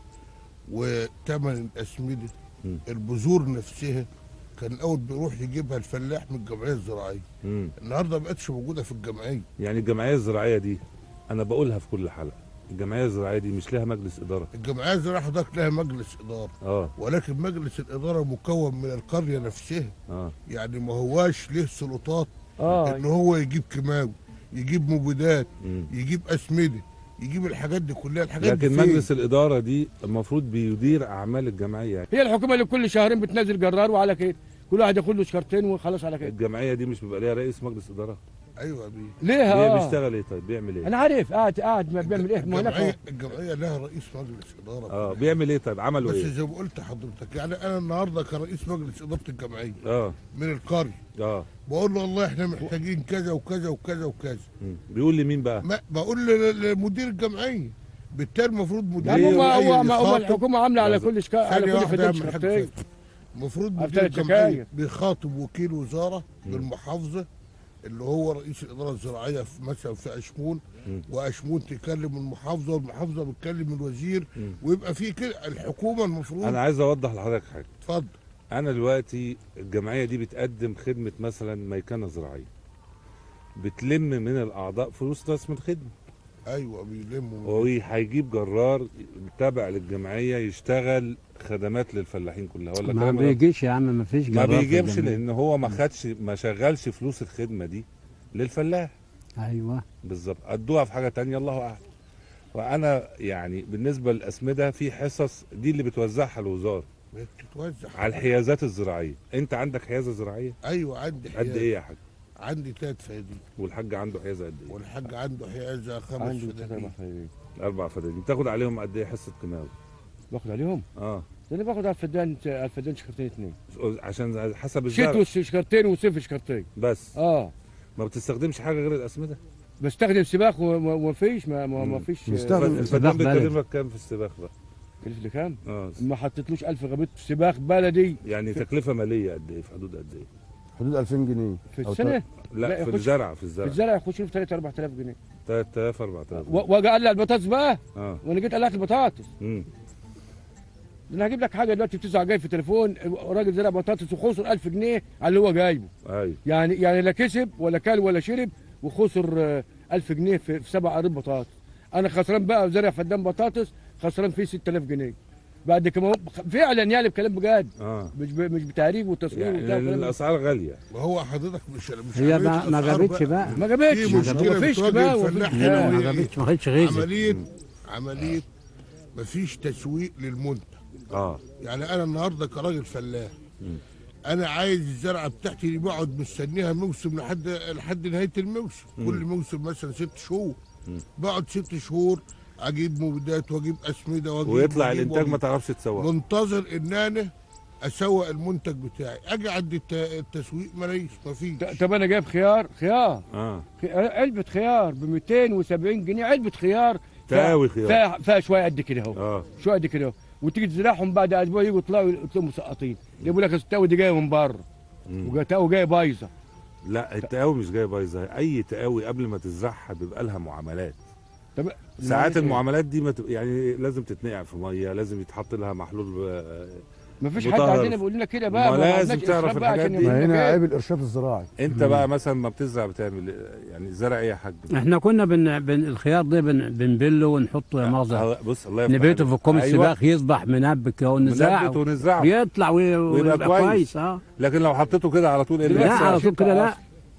H: وثمن الاسمده
C: مم.
H: البذور نفسها كان الاول بيروح يجيبها الفلاح من الجمعيه الزراعيه
C: امم
H: النهارده ما بقتش موجوده في الجمعيه
C: يعني الجمعيه الزراعيه دي انا بقولها في كل حلقه الجمعيه الزراعيه دي مش لها مجلس اداره
H: الجمعيه الزراعيه حضرتك لها مجلس اداره
C: اه
H: ولكن مجلس الاداره مكون من القريه نفسها
C: اه
H: يعني ما هواش له سلطات
G: اه
H: ان هو يجيب كيماوي يجيب مبيدات
C: مم.
H: يجيب اسمده يجيب الحاجات دي كلها الحاجات
C: لكن
H: دي فين؟
C: مجلس الاداره دي المفروض بيدير اعمال الجمعيه يعني
G: هي الحكومه اللي كل شهرين بتنزل جرار وعلى كده كل واحد ياخد له شكرتين وخلاص على كده
C: الجمعيه دي مش بيبقى ليها رئيس مجلس اداره
H: ايوه يا بيه
G: ليه
C: هي
G: اه
C: بيشتغل ايه طيب بيعمل ايه
G: انا عارف قاعد قاعد ما بيعمل ايه ما هناك
H: الجمعيه
G: أهو.
H: الجمعيه لها رئيس مجلس اداره
C: اه بيعمل ايه طيب عملوا
H: بس
C: ايه
H: زي ما قلت لحضرتك يعني انا النهارده كرئيس مجلس اداره الجمعيه
C: اه
H: من القريه
C: اه
H: بقول له والله احنا محتاجين كذا وكذا وكذا وكذا
C: مم. بيقول لي مين بقى
H: ما بقول ل- لمدير الجمعيه بالتالي المفروض مدير
G: يعني هو
H: الجمعية
G: هو ما هو
H: يخاطب-
G: الحكومه عامله على كل شكا على
H: ثانية
G: كل
H: واحدة يا
G: فدان
H: عم الحاج
G: شكرتين
H: فهمي. المفروض
G: على
H: مدير
G: ثلاث
H: الجمعية
G: شكاير.
H: بيخاطب وكيل وزارة بالمحافظة اللي هو رئيس الإدارة الزراعية في مثلا في أشمون
C: مم.
H: وأشمون تكلم المحافظة والمحافظة بتكلم الوزير
C: مم.
H: ويبقى في كده الحكومة المفروض
C: انا عايز اوضح لحضرتك حاجه
H: اتفضل
C: انا دلوقتي الجمعيه دي بتقدم خدمه مثلا ميكنه زراعيه بتلم من الاعضاء فلوس راس من الخدمه
H: أيوه بيلموا
C: هو هيجيب جرار تابع للجمعيه يشتغل خدمات للفلاحين كلها ولا
I: ما
C: كلام غلط؟
I: بيجيش يا عم ما فيش
C: ما
I: جرار في
C: بيجيبش
I: الجمعية.
C: لان هو ما خدش ما شغلش فلوس الخدمه دي للفلاح
I: ايوه
C: بالظبط ادوها في حاجه تانية الله اعلم وانا يعني بالنسبه للاسمده في حصص دي اللي بتوزعها الوزاره
H: بتتوزع
C: على الحيازات الزراعيه انت عندك حيازه زراعيه
H: أيوه عندي
C: قد
H: حيازة
C: ايه يا حاج
H: عندي تلات فدادين
C: والحاج عنده حيازه قد ايه
H: والحاج عنده حيازة خمس
G: عندي ثلاث
H: فدادين
G: أربع فدادين.
C: اربع فدادين بتاخد عليهم قد ايه حصه كيماوي
G: باخد عليهم
C: اه
G: ده انا باخد على الفدان على الفدان شكرتين اثنين
C: عشان حسب الزرع
G: شتوي شكرتين وصيف شكرتين
C: بس
G: اه
C: ما بتستخدمش حاجه غير الاسمده
G: بستخدم سباق وما وما فيش ما ما, ما
C: مم.
G: فيش
B: بيستخدم
C: الفدان
A: سباق بلدي.
C: بيكلفك كام في السباق بقى؟
G: كلف لي كام؟
C: اه
G: ما حطيتلوش 1000 غبيت سباق بلدي
C: يعني تكلفه ماليه قد ايه في حدود قد ايه؟
B: حدود 2000 جنيه
G: في
B: أو
G: السنه
C: لا,
G: لا،
C: في
G: يخش-
C: الزرع في
G: في
C: الزرع
G: الزرع يخش له في 3 4000 جنيه
C: 3000 4000
G: و- واجي اقلع البطاطس بقى
C: اه
G: وانا جيت قلعت البطاطس
C: امم
G: ده انا هجيب لك حاجه دلوقتي بتزعل جاي في تليفون راجل زرع بطاطس وخسر 1000 جنيه على اللي هو جايبه
C: ايوه
G: يعني يعني لا كسب ولا كل ولا شرب وخسر آه، 1000 جنيه في, في سبع قريب بطاطس انا خسران بقى زرع فدان بطاطس خسران فيه 6000 جنيه بعد كده فعلا يعني بكلام بجد
C: اه
G: مش ب- مش بتهريج وتصوير
C: يعني
G: وبتاع كلام
C: الاسعار غاليه
H: ما هو حضرتك مش مش
A: هي
H: عملية
A: ما, ما
H: أسعار
A: جابتش بقى
G: ما جابتش
H: في مشكلة
G: ما فيش
H: بتواجه
G: بقى وما
H: الفلاح
G: فيش
H: هنا
G: بقى.
A: ما
H: وهي
A: جابتش ما خدتش غيزه
H: عمليه عمليه مفيش تسويق للمنتج
C: اه
H: يعني انا النهارده كراجل فلاح انا عايز الزرعه بتاعتي اللي بقعد مستنيها موسم لحد لحد نهايه الموسم كل موسم مثلا ست شهور بقعد ست شهور اجيب مبيدات واجيب اسمده واجيب
C: ويطلع
H: وأجيب
C: الانتاج ما
H: وأجيب.
C: تعرفش تسوقه
H: منتظر ان انا اسوق المنتج بتاعي اجي عند الت- التسويق ملاقيش مفيش
G: ط- طب انا جايب خيار خيار
C: اه
G: خي- علبه خيار ب 270 جنيه علبه خيار فيها-
C: تقاوي خيار.
G: فيها فيها شويه قد كده اهو
C: اه
G: شويه قد كده اهو وتيجي تزرعهم بعد اسبوع يجوا يطلعوا يطلعوا مسقطين يقول لك التقوي دي جايه من بره
C: مم.
G: وتقوي جايه بايظه
C: لا التقاوي مش جايه بايظه اي تقاوي قبل ما تزرعها بيبقى لها معاملات
G: طب
C: ساعات
G: يعني
C: المعاملات دي ما تبقى يعني لازم تتنقع في ميه لازم يتحط لها محلول آه،
G: ما فيش حد
C: مطهر.
G: عندنا بيقول لنا كده بقى
C: ما
G: ما
C: لازم
G: عندناش
C: تعرف
G: إسراف بقى
C: الحاجات
G: عشان
C: دي.
B: ما
G: يقول لك
B: هنا
G: إيه.
B: عيب الارشاد الزراعي
C: انت بقى مثلا ما بتزرع بتعمل إيه؟ يعني زرع ايه يا حاج
A: احنا كنا بن... بن... الخيار ده بن... بنبله ونحطه يا مؤاخذه
C: آه، بص الله يفتح
A: نبيته في
C: عليك.
A: الكوم
C: أيوة.
A: السباق يصبح منبك ونزرعه
C: منبت ونزرعه
A: بيطلع وي...
C: ويبقى
A: ويبقى
C: كويس.
A: كويس اه
C: لكن لو حطيته كده على طول ايه اللي
A: لا
C: يحصل؟
A: على طول كده لا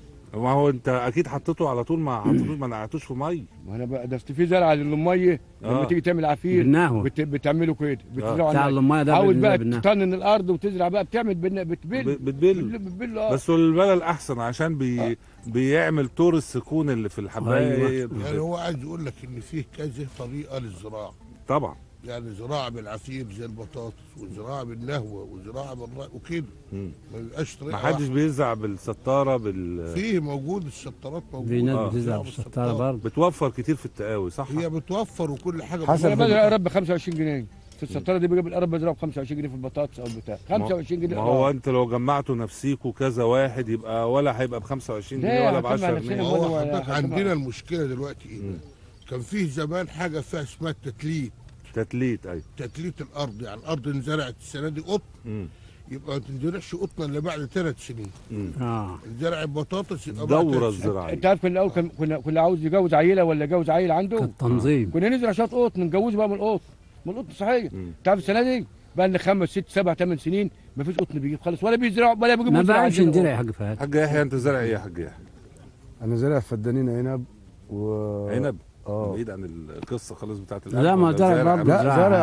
C: ما هو انت اكيد حطيته على طول ما حطيتوش ما نقعتوش في ميه
G: ما انا بقى ده في زرع للميه لما
C: آه.
G: تيجي تعمل عفير
A: بالنهوه
G: بت... بتعمله كده بتزرعه
A: بتاع
G: على النهر.
A: الميه ده
G: عاوز
A: بن-
G: بقى
A: بالنهوة.
G: تطنن الارض وتزرع بقى بتعمل بن... بتبل
C: ب- بتبل
G: بتبل اه
C: بس البلل احسن عشان بي بيعمل طور السكون اللي في الحبايه
H: يعني هو عايز يقول لك ان فيه كذا طريقه للزراعه
C: طبعا
H: يعني زراعه بالعفير زي البطاطس وزراعه بالنهوه وزراعه بالرق وكده
C: مم.
H: ما بيبقاش طريقه
C: ما حدش
H: واحدة.
C: بيزرع بالستاره بال
H: فيه موجود الشطارات
A: في
H: موجوده
A: ناس
C: آه.
A: بتزرع
H: زراعة
A: بالستاره برضه
C: بتوفر كتير في التقاوي صح
H: هي بتوفر وكل حاجه
B: حسب
G: انا
H: بتوفر.
G: بزرع القرب ب 25 جنيه في السطاره دي بجيب القرب بزرعه ب 25 جنيه في البطاطس او البتاع 25 جنيه
C: ما هو
G: القرب.
C: انت لو جمعتوا نفسيكوا كذا واحد يبقى ولا هيبقى ب 25
G: لا،
C: جنيه ولا ب
G: هنجمع
C: 10
G: نفسنا
C: جنيه
H: ما هو
G: ولا-
H: حضرتك
G: ولا-
H: عندنا المشكله دلوقتي ايه
C: مم.
H: كان فيه زمان حاجه فيها اسمها التتليت
C: تتليت ايوه
H: تتليت الارض يعني الارض انزرعت السنه دي قطن
C: مم.
H: يبقى ما تنزرعش قطن الا بعد ثلاث سنين
C: مم.
A: اه
H: انزرع البطاطس يبقى بعد
C: الدوره
H: ثلاث سنين.
C: الزراعيه
G: انت عارف كنا الاول كان- كنا كنا عاوز يجوز عيله ولا يجوز عيل عنده
A: التنظيم
G: كنا نزرع شويه قطن نجوزه بقى من القطن من القطن صحيح
C: مم.
G: انت عارف السنه دي بقى لنا خمس ست سبع ثمان سنين ما فيش قطن بيجيب خالص ولا بيزرعوا ولا بيجيبوا
A: ما
G: يزرعوا
A: بعرفش
G: عندنا
A: ندير يا
G: قطن.
A: حاج فهد
C: حاج يحيى انت زارع ايه يا حاج يحيى؟
B: انا زارع فدانين عنب و
C: عنب
B: اه
C: بعيد عن القصه خالص بتاعت
A: لا،
C: القلب
A: ما
C: ولا
A: زرع
C: زارع
A: برضه.
C: عنب؟
B: لا
A: زرع
B: زارع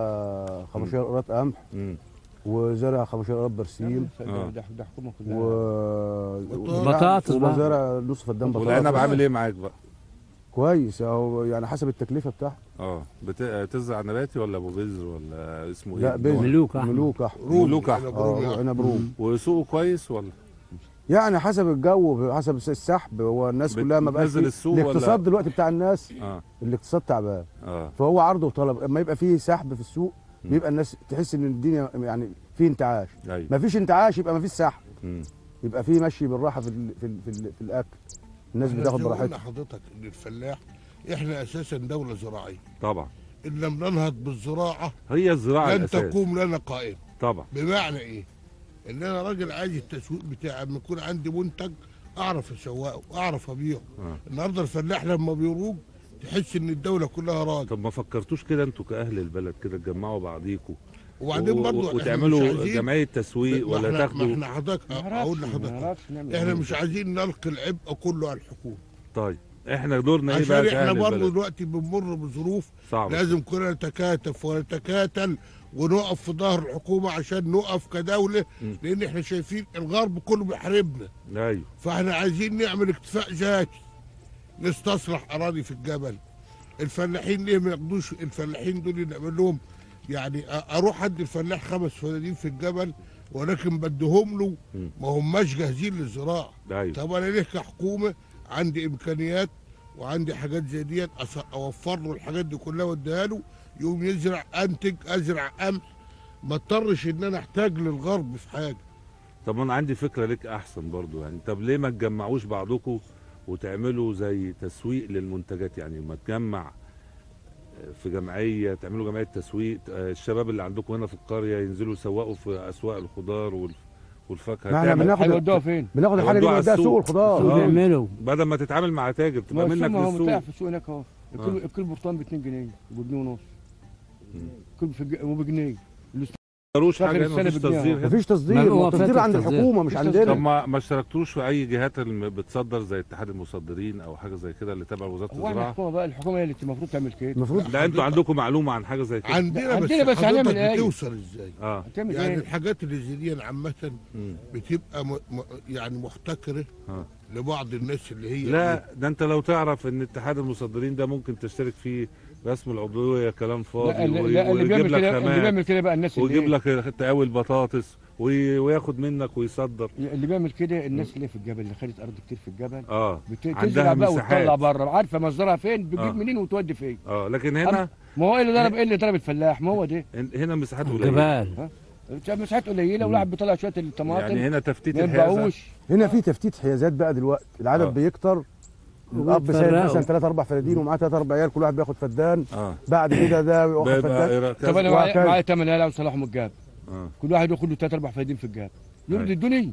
B: آه، 15 قرات قمح
C: مم.
B: وزارع 15 قرات برسيم
G: ده- ده ده حكومه كلها
B: و
A: بطاطس بقى.
B: وزارع نص فدان بطاطس
C: والعنب عامل ايه معاك بقى؟
B: كويس اهو يعني حسب التكلفه بتاعته
C: اه بت- تزرع نباتي ولا ابو بذر ولا اسمه ايه؟
B: لا بذر.
C: نوع؟
A: ملوك أحمر.
B: ملوك احمر
H: رومي،
C: ملوك أحمر.
H: عنب رومي
B: اه
H: يعني.
B: عنب روم
C: وسوقه كويس ولا؟
B: يعني حسب الجو حسب السحب هو الناس
C: بت-
B: كلها ما بقاش
C: بتنزل
B: فيه-
C: السوق ولا-
B: الاقتصاد دلوقتي بتاع الناس
C: اه
B: الاقتصاد تعبان
C: اه
B: فهو عرض وطلب اما يبقى فيه سحب في السوق
C: مم.
B: بيبقى الناس تحس ان الدنيا يعني في انتعاش
C: ايوه
B: ما فيش انتعاش يبقى ما فيش سحب
C: مم.
B: يبقى في مشي بالراحه في ال في ال في, ال في الاكل الناس
H: احنا
B: بتاخد
H: زي ما قلنا
B: براحتها
H: حضرتك ان الفلاح احنا اساسا دوله زراعيه
C: طبعا
H: ان لم ننهض بالزراعه
C: هي الزراعه
H: لن
C: الاساس
H: تقوم لنا قائمه
C: طبعا
H: بمعنى ايه؟ ان انا راجل عايز التسويق بتاعي لما يكون عندي منتج اعرف اسوقه واعرف ابيعه
C: آه.
H: النهارده الفلاح لما بيروج تحس ان الدوله كلها راجل
C: طب ما فكرتوش كده انتوا كاهل البلد كده تجمعوا بعضيكوا
H: وبعدين
C: و-
H: برضه
C: و- وتعملوا جمعيه تسويق
H: ما
C: ولا
H: احنا- ما
C: تاخدوا
H: احنا حضرتك
G: ما
H: اقول
G: نعرفش- ما
H: لحضرتك
G: نعرفش نعمل
H: احنا
G: إيه.
H: مش عايزين نلقي العبء كله على الحكومه
C: طيب احنا دورنا ايه
H: عشان
C: بقى
H: احنا
C: كاهل
H: برضه
C: البلد
H: دلوقتي بنمر بظروف
C: صعب
H: لازم كلنا نتكاتف ونتكاتل ونقف في ظهر الحكومه عشان نقف كدوله
C: مم.
H: لان احنا شايفين الغرب كله بيحاربنا
C: ايوه
H: فاحنا عايزين نعمل اكتفاء ذاتي نستصلح اراضي في الجبل الفلاحين ليه ما ياخدوش الفلاحين دول نعمل لهم يعني أ- اروح ادي الفلاح خمس فدادين في الجبل ولكن بديهم له
C: مم.
H: ما هماش جاهزين للزراعه
C: ايوه
H: طب انا ليه كحكومه عندي امكانيات وعندي حاجات زي ديت أص- اوفر له الحاجات دي كلها واديها له يقوم يزرع انتج ازرع قمح ما اضطرش ان انا احتاج للغرب في حاجه
C: طب انا عندي فكره لك احسن برضو يعني طب ليه ما تجمعوش بعضكم وتعملوا زي تسويق للمنتجات يعني ما تجمع في جمعيه تعملوا جمعيه تسويق آه، الشباب اللي عندكم هنا في القريه ينزلوا يسوقوا في اسواق الخضار وال- والفاكهه
B: ما احنا
C: تعمل-
B: بناخد
G: هيودوها فين؟
B: بناخد الحاجه دي
C: يودوها على
B: نوديها سوق
C: السوق.
B: الخضار
C: آه.
A: بيعملوا
C: بدل ما تتعامل مع تاجر تبقى
G: ما
C: منك
G: السوق ما هو متاح
C: للسوق
G: في السوق هناك اهو الكيلو
C: آه.
G: الكيلو برتقال ب 2 جنيه وبجنيه ونص
C: مم.
G: كل في الج- وبجنيه
C: تقدروش
G: فاخر
C: حاجه هنا
G: السنة
C: مفيش
G: بجنيه
C: تصدير
G: أهو.
C: هنا
B: مفيش تصدير
A: ما
B: ما
A: هو
B: هو التصدير
A: فاتح
B: عند
A: تصدير.
B: الحكومه مش
G: مفيش
B: عندنا
C: طب ما ما اشتركتوش في اي جهات اللي بتصدر زي اتحاد المصدرين او حاجه زي كده اللي تبع وزاره
G: هو احنا
C: الزراعه
G: الحكومه بقى الحكومه هي اللي المفروض تعمل كده
B: المفروض
C: لا انتوا عندكم معلومه عن حاجه زي كده
H: عندنا بس
G: عندنا بس هنعمل
H: حضرتك
G: إيه؟
H: بتوصل ازاي
C: اه
G: هتعمل
H: يعني
G: ايه؟
H: الحاجات اللي زي دي عامه
C: مم.
H: بتبقى م... م... يعني محتكره
C: آه.
H: لبعض الناس اللي هي
C: لا ده انت لو تعرف ان اتحاد المصدرين ده ممكن تشترك فيه رسم العضويه كلام فاضي
G: لا اللي,
C: وي-
G: لا اللي
C: ويجيب
G: بيعمل
C: لك
G: كده اللي
C: خامات
G: بيعمل كده بقى الناس اللي
C: ويجيب
G: إيه؟
C: لك تقاوي البطاطس وي- وياخد منك ويصدر
G: اللي بيعمل كده الناس اللي في الجبل اللي خدت ارض كتير في الجبل
C: اه
G: بت-
C: عندها
G: تزرع بقى
C: مساحات.
G: وتطلع بره عارفه مصدرها فين بتجيب
C: آه.
G: منين وتودي فين
C: اه لكن هنا
G: ما هو ايه اللي ضرب ايه اللي ضرب الفلاح ما هو ده
C: هنا مساحات قليله
A: جبال
G: مساحات قليله والواحد بيطلع شويه الطماطم
C: يعني هنا تفتيت
G: ما
C: الحيازه
G: ينبعوش
B: هنا في تفتيت حيازات بقى دلوقتي العدد
C: آه.
B: بيكتر الاب سايب
A: وبيتفرقوا.
B: مثلا ثلاث اربع فدادين ومعاه ثلاث اربع عيال كل واحد بياخد فدان
C: اه
B: بعد كده ده بياخد
C: بيبقى
B: فدان
C: إيرا-
G: طب انا
C: كذا.
G: معايا
B: وهكذا.
G: معايا 8000 وصلاحهم الجاب
C: اه
G: كل واحد ياخد له ثلاث اربع فايدين في الجاب يرضي
C: أيوة.
G: الدنيا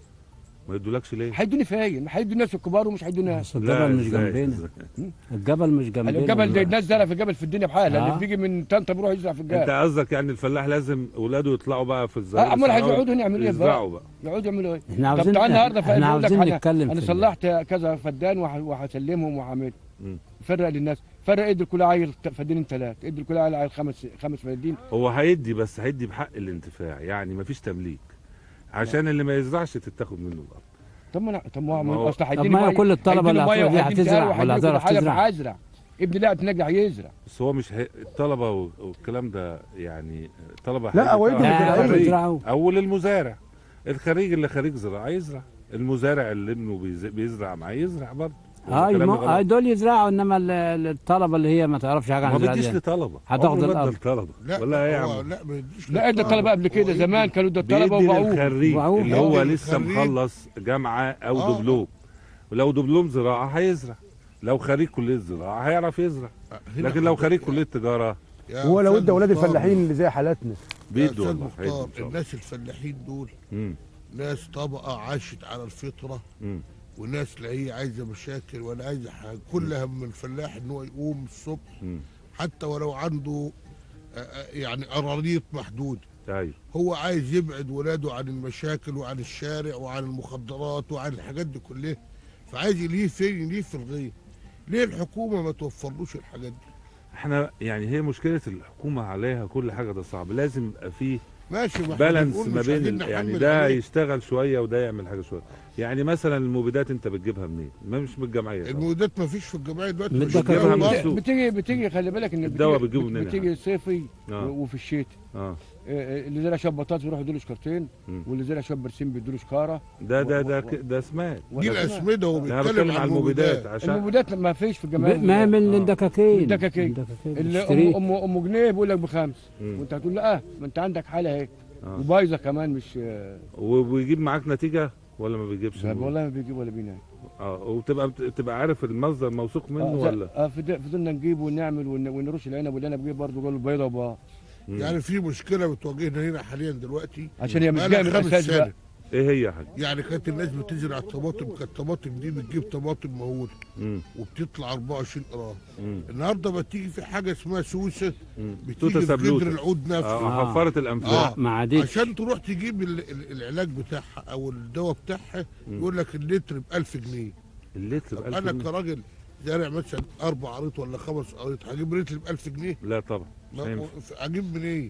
C: ما يدولكش ليه؟
G: هيدوني فاين هيدوا الناس الكبار ومش هيدوني
A: بس الجبل مش
C: إزاي؟
A: جنبنا
C: إزاي؟
A: الجبل مش جنبنا
G: الجبل ده الناس زرع في الجبل في الدنيا بحالها
A: آه.
G: اللي بيجي من طنطا بيروح يزرع في
C: انت
G: الجبل
C: قصدك يعني الفلاح لازم اولاده يطلعوا بقى في الزراعه
G: امال هيقعدوا هنا يعملوا ايه بقى؟
C: يزرعوا بقى
G: يقعدوا يعملوا ايه؟
A: احنا
G: طب
A: عاوزين
G: تعال النهارده
A: احنا
G: فيقول لك
A: عاوزين
G: أنا-
A: نتكلم
G: انا
A: في
G: صلحت كذا فدان وه- وهسلمهم وهعمل
C: مم.
G: فرق للناس فرق ادي لكل عيل ت- فدانين ثلاث ادي لكل عيل عيل خمس خمس فدانين
C: هو هيدي بس هيدي بحق الانتفاع يعني مفيش تمليك عشان اللي ما يزرعش تتاخد منه الارض
G: طب ما أنا- طب ما
C: ما
G: هو
C: هو-
G: اصل
A: طب
G: هيديني
A: ما هي
G: مية-
A: كل الطلبه اللي
G: هيديني مية
A: هتروح دي
G: وهيديني
A: هتزرع
G: قهوة
A: ولا
G: وهيديني كل
A: هتعرف
G: حاجة
A: تزرع
G: فهزرع ابني لا تنجح يزرع
C: بس هو مش هي... الطلبه و- والكلام ده يعني الطلبه
B: لا، هو
C: هيبقى
B: يمكن
A: لا،
B: الخريج.
A: يزرعوا.
C: او للمزارع الخريج اللي خريج زراعه يزرع المزارع اللي ابنه بيز- بيزرع معاه يزرع برضه ولا
A: هاي
C: كلامي
A: ما
C: غلط؟
A: هاي دول يزرعوا انما ال- ال- الطلبه اللي هي ما تعرفش حاجه
C: ما
A: عن الزراعه
C: بديش
A: دي.
C: لطلبه
A: هتاخد
C: عمره ما
A: الأرض.
C: ادى لطلبه
H: لا
C: ولا ايه يا
H: هو
C: عم
H: لا ما يديش
G: لا ادى الطلبه قبل كده
H: هو
G: زمان كانوا ادى الطلبه
C: بيدي
G: وباعوه
C: للخريج
A: وباعوه.
C: اللي هو
H: بيدي
C: لسه
H: للخريج.
C: مخلص جامعه او
H: آه.
C: دبلوم ولو دبلوم زراعه هيزرع لو خريج كليه زراعه هيعرف يزرع
H: هنا
C: لكن لو خريج
H: حضرتك-
C: كليه تجاره
H: يا
B: هو لو
H: أستاذ
B: ادى اولاد
H: مختار،
B: الفلاحين اللي زي حالاتنا
H: يا
C: بيدوا
H: أستاذ
C: والله
H: مختار،
C: هيدوا إن شاء الله.
H: الناس الفلاحين دول
C: مم.
H: ناس طبقه عاشت على الفطره
C: مم.
H: وناس لا هي عايزه مشاكل ولا عايزه حاجه كل هم الفلاح ان هو يقوم الصبح
C: مم.
H: حتى ولو عنده آه، آه، يعني قراريط محدوده
C: ايوه
H: هو عايز يبعد ولاده عن المشاكل وعن الشارع وعن المخدرات وعن الحاجات دي كلها فعايز يليه فين يليه في الغير ليه الحكومه ما توفرلوش الحاجات دي
C: احنا يعني هي مشكله الحكومه عليها كل حاجه ده صعب لازم يبقى فيه
H: ماشي ما احنا
C: بالانس
H: بنقول
C: ما
H: مش
C: بين
H: عايزين
C: ال- يعني
H: نحمل
C: ده
H: عليه.
C: يشتغل شويه وده يعمل حاجه شويه يعني مثلا المبيدات انت بتجيبها منين ما مش من الجمعيه طبعا.
H: المولودات ما فيش في الجمعيه دلوقتي
A: من
H: مش
A: الدكاترة
H: بيجيبوا
C: من
H: بعض.
C: السوق.
G: بتيجي بتيجي خلي بالك ان
C: الدواء
G: بتيجي-
C: بتجيبه منين
G: بتيجي صيفي
C: آه.
G: وفي الشتاء
C: اه
G: آه، اللي زرع شويه بطاطس بيروح يديله شكارتين
C: مم.
G: واللي زرع شويه برسيم بيديله شكاره
C: ده ده
G: و-
C: ده
G: و-
C: ك- ده سمات
H: دي
G: ولا-
H: الاسمده هو
C: انا
H: بيتكلم
C: بتكلم
H: عن
C: على المبيدات
H: المبيدات
C: عشان
G: المبيدات ما فيش في الجمعيه
A: ما من
C: آه.
A: الدكاكين
G: الدكاكين.
A: الدكاكين
G: اللي
A: بتشتريه.
G: ام ام ام جنيه بيقول لك بخمس
C: مم.
G: وانت هتقول لا ما انت عندك حاله اهي
C: آه.
G: وبايظه كمان مش آه،
C: وبيجيب معاك نتيجه ولا ما بيجيبش
G: والله ما بيجيب ولا بينام
C: اه وتبقى بتبقى عارف المصدر موثوق منه
G: آه،
C: ولا
G: اه فد- فضلنا نجيب ونعمل ون- ونرش العنب والعنب بيجيب برضه قالوا بيضه وبقى
C: مم.
H: يعني في مشكله بتواجهنا هنا حاليا دلوقتي
G: عشان هي مش
H: بقالها
G: جايه من
H: خمس
G: الاساس
H: سنة.
G: بقى
C: ايه هي يا حاج
H: يعني كانت الناس بتزرع الطماطم كانت الطماطم دي بتجيب طماطم مهوله
C: مم.
H: وبتطلع 24 قرار
C: مم.
H: النهارده بتيجي في حاجه اسمها سوسه
C: مم.
H: بتيجي
C: توته
H: في
C: سبلوته
H: جدر العود نفسه
C: اه حفرت الانفاق
H: آه.
A: ما عادتش
H: عشان تروح تجيب ال- ال- العلاج بتاعها او الدواء بتاعها يقول لك اللتر ب 1000 جنيه
C: اللتر
H: طب
C: ب 1000
H: انا
C: جنيه
H: كراجل زارع مثلا اربع قريط ولا خمس قريط هجيب لتر ب 1000 جنيه
C: لا طبعا مش
H: ما-
C: هينفع.
H: اجيب منين؟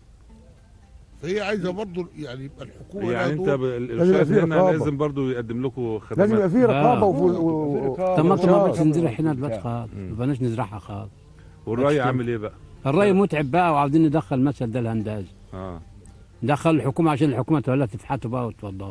H: فهي عايزه برضه يعني يبقى الحكومه
C: يعني
H: لها
C: انت
H: دور.
C: ب-
B: لازم
C: الارشاد
B: يبقى فيه
C: هنا
B: رقابة.
C: لازم برضو يقدم لكم
B: لازم
C: خدمات
B: يبقى فيه رقابه
A: آه.
B: وفي و- و-
A: طماطم ما
B: آه.
A: بتنزرع هنا دلوقتي خالص ما بقناش نزرعها خالص
C: والري
A: بس
C: عامل ايه بقى؟
A: الري متعب بقى وعاوزين ندخل مثل ده الهندسه
C: اه
A: ندخل الحكومه عشان الحكومه تولى تفحته بقى وتوضبه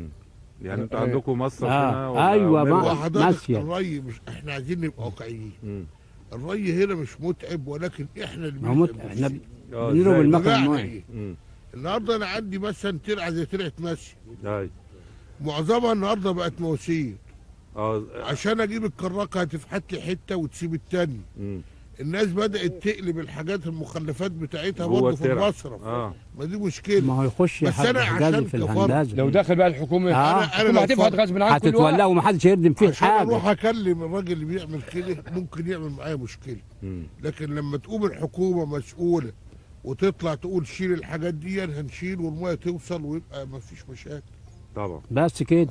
C: يعني انتوا
G: آه.
C: عندكم مصرف
A: آه.
C: هنا ولا
A: أيوة،
C: مروة؟
A: ما-
H: وحضرتك
A: ماشية.
H: الري مش احنا عايزين نبقى واقعيين
C: مم.
H: الري هنا مش متعب ولكن احنا اللي
A: ما هو مت-
H: بنتعب
A: احنا
H: فيه.
C: اه
A: بنضرب
C: ازاي؟
A: المكن
H: بمعنى
A: الماء
H: ايه؟
C: مم.
H: النهارده انا عندي مثلا ترعه زي ترعه ماشي
C: اي
H: معظمها النهارده بقت مواسير
C: اه
H: عشان اجيب الكراكه هتفحت لي حته وتسيب التاني
C: مم.
H: الناس بدات تقلب الحاجات المخلفات بتاعتها
C: جوه
H: برضه في
C: الترعة.
H: المصرف
C: اه
H: ما دي مشكله
A: ما هو يخش
H: بس أنا
A: حجاز
H: عشان
A: في
H: كفرد
A: الهندسه
G: لو دخل بقى الحكومه
A: آه.
G: الحكومه
H: لو
G: هتفحت
H: فرد
G: غصب عن كل
A: هتتولى
G: واحد
A: ومحدش يردم فيه
H: عشان
A: حاجه
H: اروح اكلم الراجل اللي بيعمل كده ممكن يعمل معايا مشكله
C: مم.
H: لكن لما تقوم الحكومه مسؤوله وتطلع تقول شيل الحاجات دي هنشيل والميه توصل ويبقى ما فيش مشاكل
C: طبعا
A: بس كده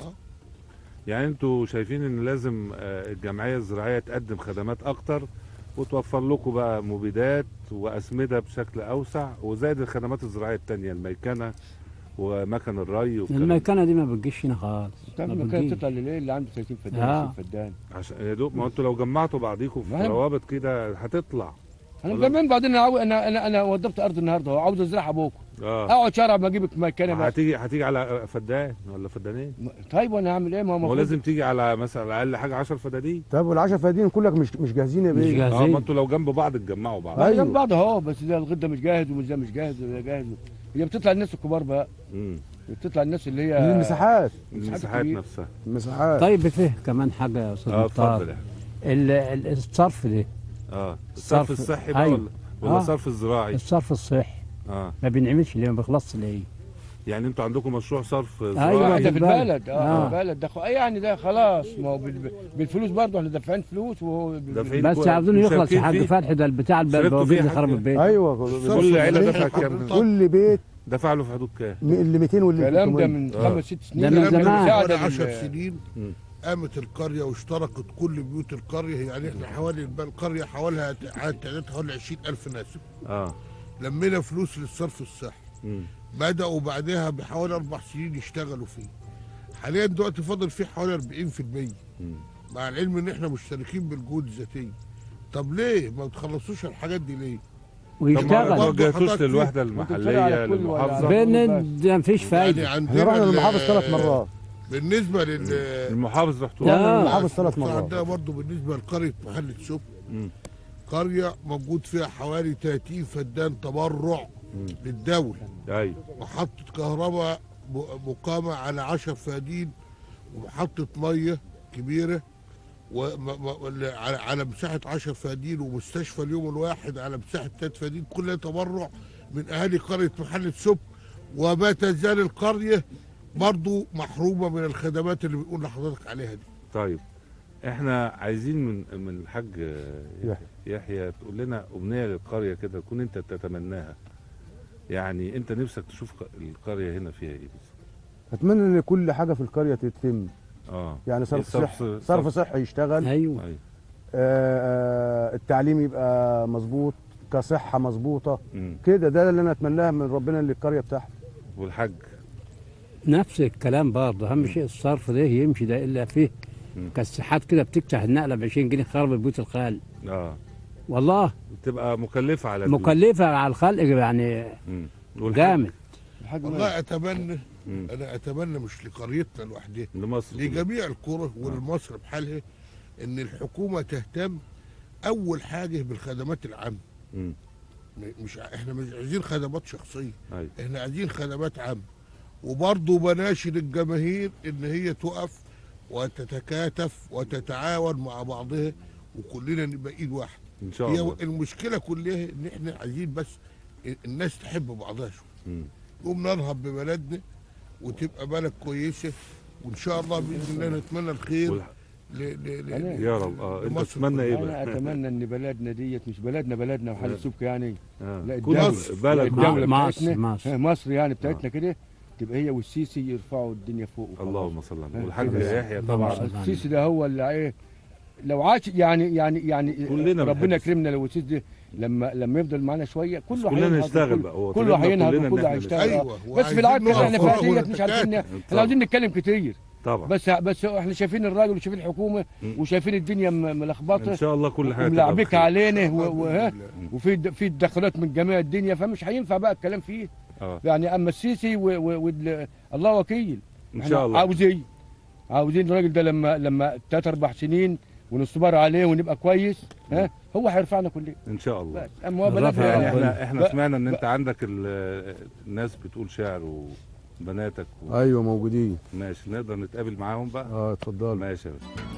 C: يعني انتوا شايفين ان لازم آه، الجمعيه الزراعيه تقدم خدمات اكتر وتوفر لكم بقى مبيدات واسمده بشكل اوسع وزائد الخدمات الزراعيه التانية الميكنه ومكن الري والكلام ده.
A: الميكنه دي ما بتجيش هنا خالص
G: تعرف
A: ما
G: المكان
A: بتجيش.
G: تطلع لليل اللي عنده 30 فدان
A: آه.
G: 20 فدان
C: عشان يا دوب ما انتوا لو جمعتوا بعضيكم في
G: فاهم.
C: روابط كده هتطلع
G: انا
C: والله.
G: كمان بعدين انا عاو- انا انا, أنا وضبت ارض النهارده أهو، عاوز ازرعها بكره
C: اه
G: اقعد شارع ما اجيب مكانه بقى
C: هتيجي هتيجي على فدان ولا فدانين
G: طيب وانا هعمل ايه ما هو
C: ما هو
G: المفروض-
C: لازم تيجي على مثلا على اقل حاجه 10 فدادين
B: طب والعشر فدين كلك مش مش جاهزين يا
A: مش
B: بيه
A: جاهزين.
C: اه ما انتوا لو جنب بعض تجمعوا بعض
G: ما
B: أيوة.
G: جنب بعض اهو بس ده الغده مش جاهز ومش ده مش جاهز وده جاهز هي بتطلع الناس الكبار بقى
C: مم.
G: بتطلع الناس اللي
B: من
G: هي
B: المساحات
C: المساحات
G: كبيرة.
C: نفسها
B: المساحات
A: طيب فيه كمان حاجه يا استاذ
C: اه
A: مختار
C: اتفضل يعني.
A: ال- ال- الصرف ده
C: اه الصرف
A: الصرف-
C: الصحي بقى
A: أيوة.
C: ولا ولا
A: آه.
C: الصرف الزراعي
A: الصرف الصحي
C: اه
A: ما بنعملش ليه ما بيخلصش ليه
C: يعني انتوا عندكم مشروع صرف
A: أيوة.
C: زراعي
G: ده في
A: البلد.
G: البلد اه,
A: آه.
G: آه. البلد ده خ- يعني ده خلاص ما هو بال- بالفلوس برضه احنا دافعين فلوس وهو بال-
C: دافعين
A: بس
C: كويس.
A: عاوزين يخلص
C: مشاركين
A: يا حاج
C: فيه؟
A: فتحي ده البتاع
C: شاركتوا
A: البوابير
C: فيه
A: اللي
C: يا
A: خرب
C: حاج؟
A: البيت
B: ايوه
C: كل عيله
H: صحيح.
C: دفعت كام
B: كل بيت
C: دفع له في حدود كام
B: اللي 200 واللي
G: الكلام ده
B: 300
G: من
C: آه.
G: خمس ست سنين
A: ده من
H: الكلام ده
A: زمان.
H: حوالي
G: مساعدة
H: 10
G: بال-
H: سنين
C: مم.
H: قامت القريه واشتركت كل بيوت القريه يعني احنا حوالي الب- القريه حوالي عدد تعداد حوالي 20000 ناس
C: اه
H: لمينا فلوس للصرف الصحي
C: مم.
H: بداوا بعدها بحوالي اربع سنين يشتغلوا فيه حاليا دلوقتي فاضل فيه حوالي 40%
C: مم.
H: مع العلم ان احنا مشتركين بالجهود الذاتيه طب ليه ما بتخلصوش الحاجات دي ليه
C: طب ما
A: ويشتغل
H: برضه
C: توجهتوش
H: حضرتك
C: للوحده
G: ممكن
C: المحليه
G: تتفرج على كل
C: للمحافظه
G: ولا-
A: بين ده مفيش
H: يعني
A: فايده
H: عندنا
B: احنا رحنا
H: ال-
B: للمحافظ ثلاث مرات
H: بالنسبه لل
C: المحافظ رحتوا
A: لا.
B: رحنا للمحافظ ثلاث
H: عندنا
B: مرات
H: برضه بالنسبه لقريه محله سوق
C: مم.
H: قريه موجود فيها حوالي 30 فدان تبرع
C: مم.
H: للدوله
C: ايوه
H: محطه كهرباء م- مقامه على 10 فدين ومحطه ميه كبيره وم- م- ولا- على على مساحه 10 فدين ومستشفى اليوم الواحد على مساحه 3 فدين كلها تبرع من اهالي قريه محله سب وما تزال القريه برضو محرومه من الخدمات اللي بنقول لحضرتك عليها دي
C: طيب احنا عايزين من من الحاج
B: يحيى.
C: يحيى تقول لنا امنيه للقريه كده تكون انت تتمناها يعني انت نفسك تشوف ق- القريه هنا فيها ايه بالظبط
B: اتمنى ان كل حاجه في القريه تتم
C: اه
B: يعني صرف
C: الصرف-
B: صحي صرف صحي يشتغل
A: ايوه
C: ايوه
B: آه، آه، التعليم يبقى مظبوط كصحه مظبوطه
C: مم.
B: كده ده اللي انا اتمناه من ربنا للقريه بتاعتي
C: والحاج
A: نفس الكلام برضه اهم شيء الصرف ده يمشي ده الا فيه
C: مم.
A: كالساحات كده بتفتح النقله ب 20 جنيه خرب البيوت الخال
C: اه
A: والله
C: تبقى مكلفه على البيوت.
A: مكلفه على الخلق يعني
C: مم. والحاج
A: جامد
G: الحاج مالك.
H: والله اتمنى
C: مم.
H: انا اتمنى مش لقريتنا لوحدها
C: لمصر كلها.
H: لجميع القرى ولمصر بحالها ان الحكومه تهتم اول حاجه بالخدمات العامه
C: مم.
H: م- مش ع- احنا مش عايزين خدمات شخصيه
C: ايوه
H: احنا عايزين خدمات عامه وبرضه بناشد الجماهير ان هي تقف وتتكاتف وتتعاون مع بعضها وكلنا نبقى ايد واحده
C: ان شاء
H: هي
C: الله
H: المشكله كلها ان احنا عايزين بس الناس تحب بعضها شويه
C: مم.
H: نقوم نرهب ببلدنا وتبقى بلد كويسه وان شاء الله باذن الله نتمنى الخير
C: والح-
H: ل... ل... ل...
G: أنا-
C: يا رب اه انت
H: لمصر
C: تتمنى ايه
G: انا
C: بقى
G: اتمنى ان بلدنا ديت مش بلدنا بلدنا وحال
C: لا.
G: السبك يعني
C: آه.
G: لا
C: كل
G: الدولة.
H: مصر.
C: بلد
G: الدولة
A: مصر
G: بتاعتنا
A: مصر
G: مصر يعني بتاعتنا كده تبقى هي والسيسي يرفعوا الدنيا فوق وخلاص.
C: اللهم صل على النبي
G: آه،
C: والحاج
G: كده.
C: يحيى
A: اللهم
C: طبعا
A: صل على
G: السيسي ده هو اللي ايه لو عاش يعني يعني يعني
C: كلنا بنحب
G: ربنا
C: السيسي.
G: يكرمنا لو السيسي ده لما لما يفضل معانا شويه كله
C: كلنا
G: هينهض
C: نشتغل
G: وكل-
C: بقى هو
G: كله
C: طلبنا
G: هينهض
C: كلنا إن
G: وكله
C: إحنا
G: هيشتغل
H: أيوة،
G: آه. بس
H: وعايزين
G: في العكس
H: نقف
G: احنا
H: ورا
G: في ديت مش عارفين
H: ونتكاتف.
G: احنا عاوزين نتكلم كتير
C: طبعا
G: بس بس احنا شايفين الراجل وشايفين الحكومه
C: مم.
G: وشايفين الدنيا م-
C: ان
G: ملخبطه
C: شاء الله كل حاجه تبقى
G: وملعبك
C: بخير.
G: علينا و- وها وفي د- في تدخلات من جميع الدنيا فمش هينفع بقى الكلام فيه
C: اه
G: يعني اما السيسي و- و- وال- الله وكيل
C: ان
G: إحنا
C: شاء الله
G: عاوزين عاوزين الراجل ده لما لما ثلاث اربع سنين ونصبر عليه ونبقى كويس ها هو هيرفعنا كلنا
C: ان شاء الله
G: بس اما هو بلد
A: الرفع
C: يعني
G: يعني
C: احنا احنا
G: بقى-
C: سمعنا ان انت عندك ال- الناس بتقول شعر وبناتك و...
B: ايوه موجودين
C: ماشي نقدر نتقابل معاهم بقى
B: اه اتفضل
C: ماشي يا باشا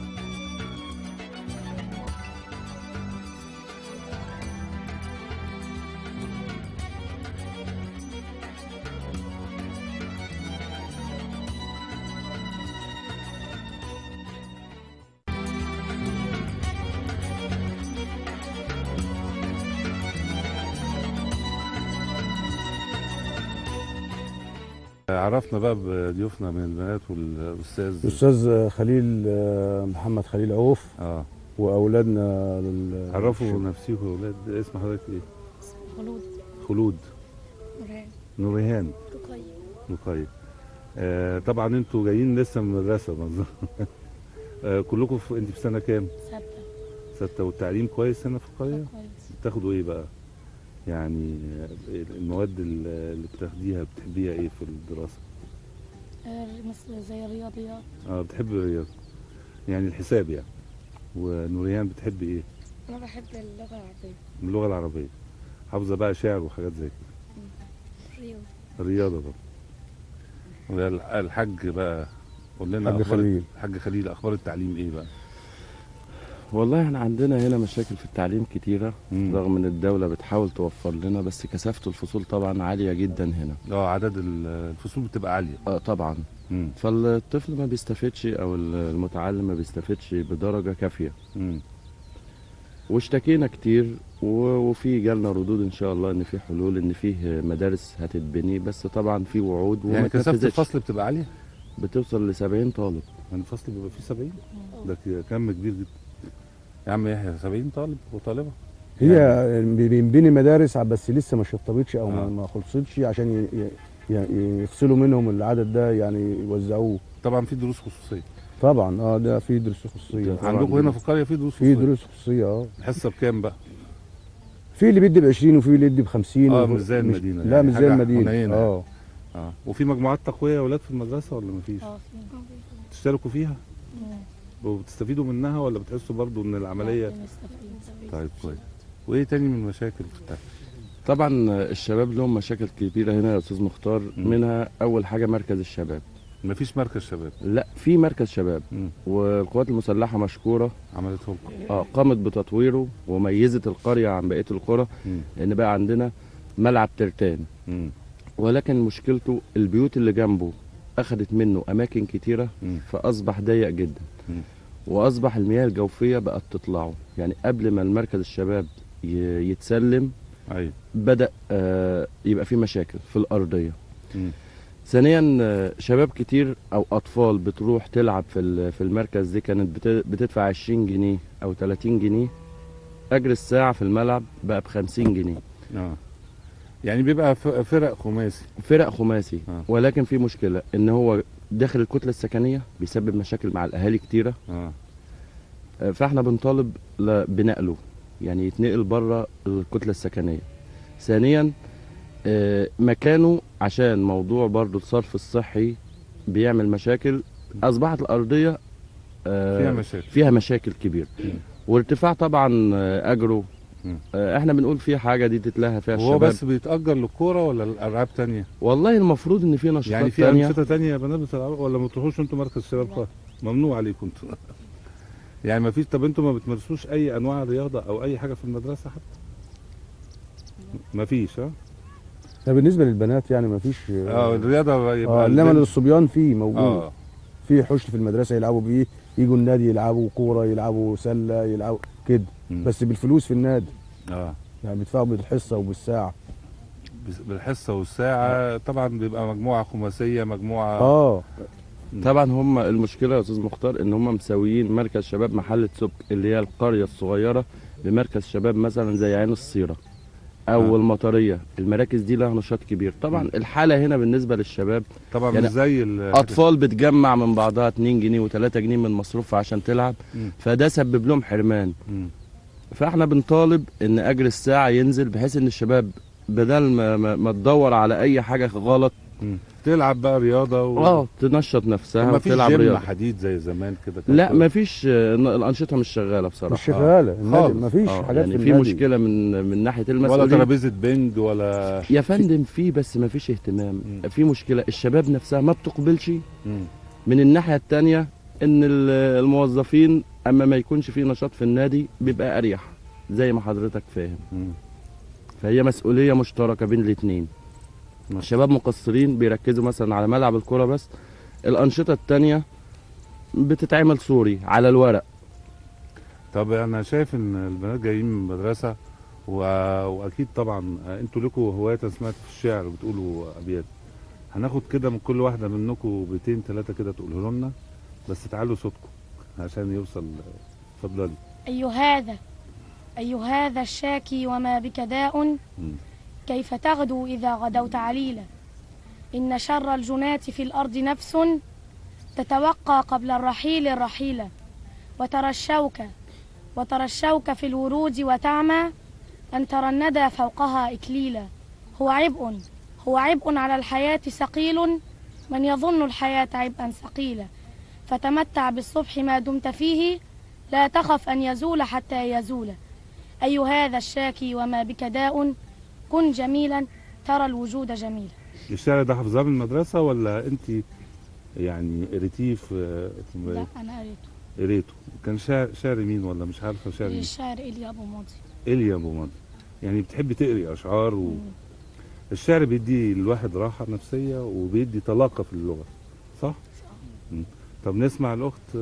C: عرفنا بقى بضيوفنا من البنات والاستاذ
B: الاستاذ خليل آه، محمد خليل عوف
C: اه
B: واولادنا لل-
C: عرفوا نفسيكم يا اولاد اسم حضرتك ايه؟
I: خلود
C: خلود
I: نوران
C: نوريهان
I: رقية
C: رقية آه طبعا انتوا جايين لسه من المدرسه مظبوط آه كلكم في انت في سنه كام؟
I: ستة
C: سته والتعليم كويس هنا في القريه؟
I: كويس
C: بتاخدوا ايه بقى؟ يعني آه، المواد ال- اللي بتاخديها بتحبيها ايه في الدراسه؟
I: آه، مثل زي الرياضيات
C: اه بتحب الرياضه يعني الحساب يعني ونوريان بتحب ايه؟
I: أنا بحب اللغة العربية
C: اللغه العربيه حافظه بقى شعر وحاجات زي كده
I: رياضة
C: الرياضه برضه وال- الحاج بقى قول لنا
B: حاج
C: أخبار-
B: خليل.
C: الحاج خليل اخبار التعليم ايه بقى؟
J: والله احنا عندنا هنا مشاكل في التعليم كتيرة
C: مم.
J: رغم ان الدولة بتحاول توفر لنا بس كثافة الفصول طبعا عالية جدا هنا
C: اه عدد ال- الفصول بتبقى عاليه
J: اه طبعا
C: مم.
J: فالطفل ما بيستفدش او المتعلم ما بيستفدش بدرجة كافية
C: مم.
J: واشتكينا كتير و- وفي جالنا ردود ان شاء الله ان في حلول ان فيه مدارس هتتبني بس طبعا في وعود وما
C: يعني كثافه
J: اتنفذتش
C: الفصل بتبقى عاليه؟
J: بتوصل ل 70 طالب
C: يعني الفصل بيبقى فيه 70 ده ك- كم كبير جدا يا عم يحيى 70 طالب وطالبه
B: هي بينبني مدارس بس لسه ما شطبتش او ما-
C: آه.
B: ما خلصتش عشان ي- ي- ي- يفصلوا منهم العدد ده يعني يوزعوه
C: طبعا في دروس خصوصيه
B: طبعا اه ده في دروس خصوصيه طبعاً.
C: عندكم هنا في القريه في دروس
B: في
C: خصوصيه
B: دروس خصوصيه اه
C: الحصه بكام بقى؟
B: في اللي بيدي ب 20 وفي اللي يدي ب 50
C: اه
B: وفي-
C: مش زي المدينه
B: لا
C: يعني
B: مش زي
C: حاجة
B: المدينه
C: حنينة.
B: اه
C: اه وفي مجموعات تقويه يا اولاد في المدرسه ولا مفيش؟
I: اه في
C: تشتركوا فيها
I: مم.
C: وبتستفيدوا منها ولا بتحسوا برضو ان العمليه
I: بنستفيد.
C: طيب كويس وايه تاني من المشاكل في التعليم؟
J: طبعا الشباب لهم مشاكل كبيرة هنا يا استاذ مختار
C: مم.
J: منها اول حاجة مركز الشباب
C: مفيش مركز شباب
J: لا في مركز شباب
C: مم.
J: والقوات المسلحة مشكورة
C: عملته لكم
J: اه قامت بتطويره وميزت القرية عن بقية القرى
C: مم.
J: لأن بقى عندنا ملعب ترتان
C: مم.
J: ولكن مشكلته البيوت اللي جنبه أخدت منه أماكن كتيرة
C: مم.
J: فأصبح ضيق جدا
C: مم.
J: وأصبح المياه الجوفية بقت تطلعه يعني قبل ما المركز الشباب ي- يتسلم
C: ايوه
J: بدأ آه، يبقى في مشاكل في الأرضية
C: مم.
J: ثانيا آه، شباب كتير او اطفال بتروح تلعب في ال- في المركز دي كانت بت- بتدفع 20 جنيه او 30 جنيه اجر الساعه في الملعب بقى ب 50 جنيه
C: اه يعني بيبقى ف- فرق خماسي
J: فرق خماسي
C: آه.
J: ولكن في مشكله ان هو داخل الكتله السكنيه بيسبب مشاكل مع الاهالي كتيره
C: اه
J: آه، فاحنا بنطالب ل- بنقله يعني يتنقل بره الكتله السكنيه ثانيا آه، مكانه عشان موضوع برضو الصرف الصحي بيعمل مشاكل اصبحت الارضيه آه،
C: فيها مشاكل
J: فيها مشاكل كبيره
C: مم.
J: وارتفاع طبعا آه، اجره
C: مم.
J: آه، احنا بنقول في حاجه دي تتلهى فيها
C: وهو
J: الشباب
C: بس بيتأجر للكورة ولا الألعاب تانية؟
J: والله المفروض ان في نشاطات
C: يعني في
J: تانية
C: أنشطة تانية يا بنات بتلعبوا ولا ما بتروحوش أنتوا مركز شباب خالص؟ ممنوع عليكم أنتوا يعني ما فيش طب أنتوا ما بتمارسوش أي أنواع رياضة أو أي حاجة في المدرسة حتى؟ ما فيش ها؟
B: ده بالنسبه للبنات يعني ما فيش
C: اه الرياضة يبقى
B: اه انما
C: البنت-
B: للصبيان في موجود
C: اه
B: في حوش في المدرسه يلعبوا بيه يجوا النادي يلعبوا كوره يلعبوا سله يلعبوا كده
C: مم.
B: بس بالفلوس في النادي
C: اه
B: يعني بيدفعوا بالحصه وبالساعه
C: بس- بالحصة والساعة طبعا بيبقى مجموعة خماسية مجموعة
B: اه
J: طبعا هم المشكله يا استاذ مختار ان هم مساويين مركز شباب محله سبك اللي هي القريه الصغيره بمركز شباب مثلا زي عين الصيره او
C: آه.
J: المطريه المراكز دي لها نشاط كبير طبعا
C: مم.
J: الحاله هنا بالنسبه للشباب
C: طبعا
J: يعني
C: مش زي ال-
J: اطفال بتجمع من بعضها 2 جنيه و3 جنيه من مصروفها عشان تلعب
C: مم.
J: فده سبب لهم حرمان
C: مم.
J: فاحنا بنطالب ان اجر الساعه ينزل بحيث ان الشباب بدل ما, ما, ما تدور على اي حاجه غلط
C: مم. تلعب بقى رياضه و...
J: اه تنشط نفسها
C: ما فيش
J: وتلعب
C: جيم
J: رياضه
C: حديد زي زمان كده كان
J: لا
C: كويس.
J: ما فيش الانشطه مش شغاله بصراحه
B: مش شغاله النادي
C: خالص.
B: ما فيش
J: آه،
B: حاجات
J: يعني
B: في
J: في
B: النادي.
J: مشكله من من ناحيه
C: ولا
J: المسؤولين
C: ترابيزه بنج ولا
J: يا فندم في بس ما فيش اهتمام
C: مم.
J: في مشكله الشباب نفسها ما بتقبلش
C: مم.
J: من الناحيه التانية ان ال- الموظفين اما ما يكونش في نشاط في النادي بيبقى اريح زي ما حضرتك فاهم
C: مم.
J: فهي مسؤوليه مشتركه بين الاثنين
C: نعم.
J: الشباب مقصرين بيركزوا مثلا على ملعب الكرة بس الأنشطة التانية بتتعمل صوري على الورق
C: طب انا شايف ان البنات جايين من المدرسه و... واكيد طبعا انتوا لكم هوايه أنا سمعت في الشعر بتقولوا ابيات هناخد كده من كل واحده منكم بيتين ثلاثه كده تقولوا لنا بس تعالوا صوتكم عشان يوصل اتفضلي
I: أي هذا أي هذا الشاكي وما بك داء
C: مم.
I: كيف تغدو إذا غدوت عليلا إن شر الجنات في الأرض نفس تتوقى قبل الرحيل الرحيلة وترى الشوك وترى الشوك في الورود وتعمى أن ترى الندى فوقها إكليلا هو عبء هو عبء على الحياة ثقيل من يظن الحياة عبئا ثقيلا فتمتع بالصبح ما دمت فيه لا تخف أن يزول حتى يزول أي هذا الشاكي وما بك داء كن جميلا ترى الوجود جميلا
C: الشعر ده حافظاه من المدرسه ولا انت يعني قريتيه في
I: لا أنا قريته
C: قريته كان شعر شعر مين ولا مش عارفه شعر مين
I: الشاعر إيليا أبو ماضي
C: إيليا ابو ماضي يعني بتحبي تقري اشعار و... الشعر بيدي الواحد راحه نفسيه وبيدي طلاقه في اللغه صح؟ مم. طب نسمع الاخت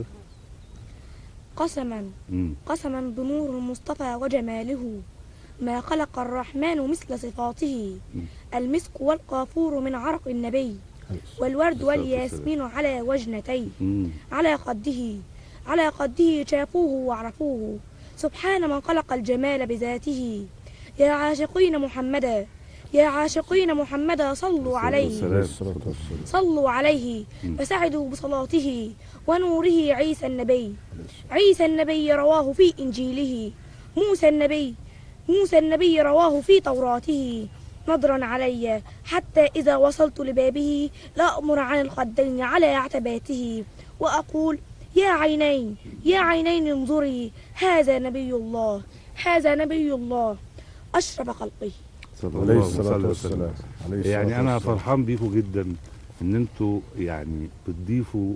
K: قسما
C: مم.
K: قسما بنور المصطفى وجماله ما خلق الرحمن مثل صفاته
C: مم.
K: المسك والقافور من عرق النبي والورد والياسمين على وجنتيه
C: مم.
K: على خده على خده شافوه وعرفوه سبحان من خلق الجمال بذاته يا عاشقين محمدا يا عاشقين محمدا صلوا عليه
C: والسلام.
K: صلوا عليه
C: مم.
K: فسعدوا بصلاته ونوره عيسى النبي عيسى النبي رواه في إنجيله موسى النبي موسى النبي رواه في توراته نظرا علي حتى إذا وصلت لبابه لا أمر عن الخدين على عتباته وأقول يا عينين يا عينين انظري هذا نبي الله هذا نبي الله أشرف خلقه
C: صلى
B: عليه
C: الله
B: الصلاة
C: وسلم.
B: والسلام. عليه الصلاة
C: يعني انا
B: والسلام.
C: فرحان بيكم جدا ان انتوا يعني بتضيفوا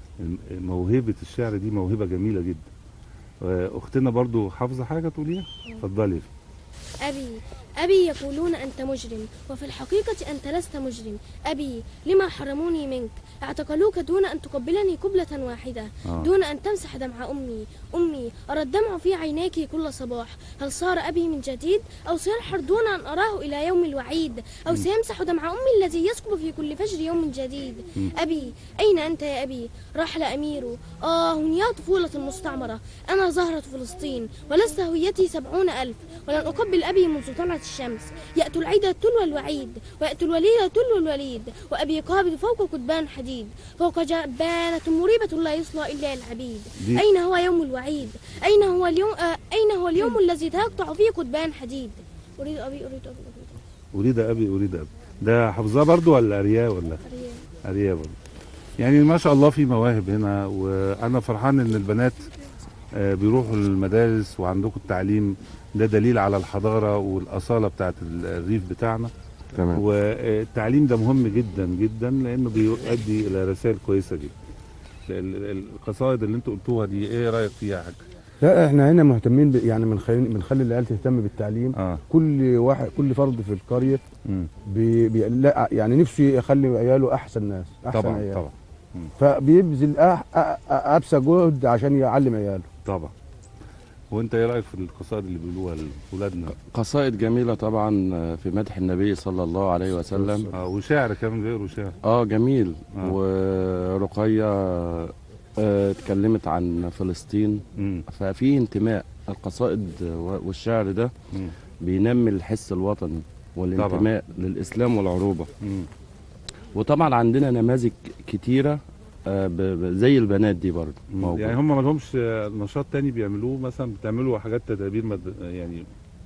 C: موهبه الشعر دي موهبه جميله جدا آه، اختنا برضو حافظه حاجه تقوليها اتفضلي
L: أبي أبي يقولون أنت مجرم وفي الحقيقة أنت لست مجرم أبي لما حرموني منك اعتقلوك دون أن تقبلني قبلة واحدة
C: آه.
L: دون أن تمسح دمع أمي أمي أرى الدمع في عينيك كل صباح هل صار أبي من جديد أو سيرحل دون أن أراه إلى يوم الوعيد أو سيمسح دمع أمي الذي يسكب في كل فجر يوم جديد
C: مم.
L: أبي أين أنت يا أبي رحل أمير آه يا طفولة المستعمرة أنا زهرة فلسطين ولست هويتي سبعون ألف ولن أقبل أبي منذ طلعت الشمس يأتي العيد تلو الوعيد ويأتي الوليد تلو الوليد وأبي قابض فوق كتبان حديد فوق جبانة مريبة لا يصلى إلا العبيد
C: دي-
L: أين هو يوم الوعيد أين هو اليوم آه أين هو اليوم الذي تقطع فيه كتبان حديد أريد أبي أريد أبي أريد
C: اريد ابي اريد ابي ده حافظاه برضو ولا ارياه ولا
L: أريد
C: ارياه برضو يعني ما شاء الله في مواهب هنا وانا فرحان ان البنات آه، بيروحوا المدارس وعندكم التعليم ده دليل على الحضاره والاصاله بتاعت الريف بتاعنا
J: تمام
C: والتعليم ده مهم جدا جدا لانه بيؤدي الى رسائل كويسه جدا ال- ال- القصائد اللي انتوا قلتوها دي ايه رايك فيها يا حاج
B: لا احنا هنا مهتمين ب... يعني بنخلي بنخلي العيال تهتم بالتعليم
C: اه
B: كل واحد كل فرد في القريه
C: مم.
B: بي... بي... لا يعني نفسه يخلي عياله احسن ناس احسن
C: طبعا
B: عيال.
C: طبعا
B: فبيبذل أح... أ- أ- ابسى جهد عشان يعلم عياله
C: طبعا وانت ايه رايك في القصائد اللي بيقولوها لاولادنا
J: قصائد جميلة طبعا في مدح النبي صلى الله عليه وسلم
C: اه وشعر كمان بيقروا شعر
J: اه جميل
C: آه.
J: ورقية آه، اتكلمت عن فلسطين
C: مم.
J: ففي انتماء القصائد والشعر ده
C: مم.
J: بينمي الحس الوطني والانتماء للاسلام والعروبه
C: مم.
J: وطبعا عندنا نماذج كتيره آه، ب- ب- زي البنات دي برضه موجودة.
C: يعني هم ما لهمش نشاط تاني بيعملوه مثلا بتعملوا حاجات تدابير مد... يعني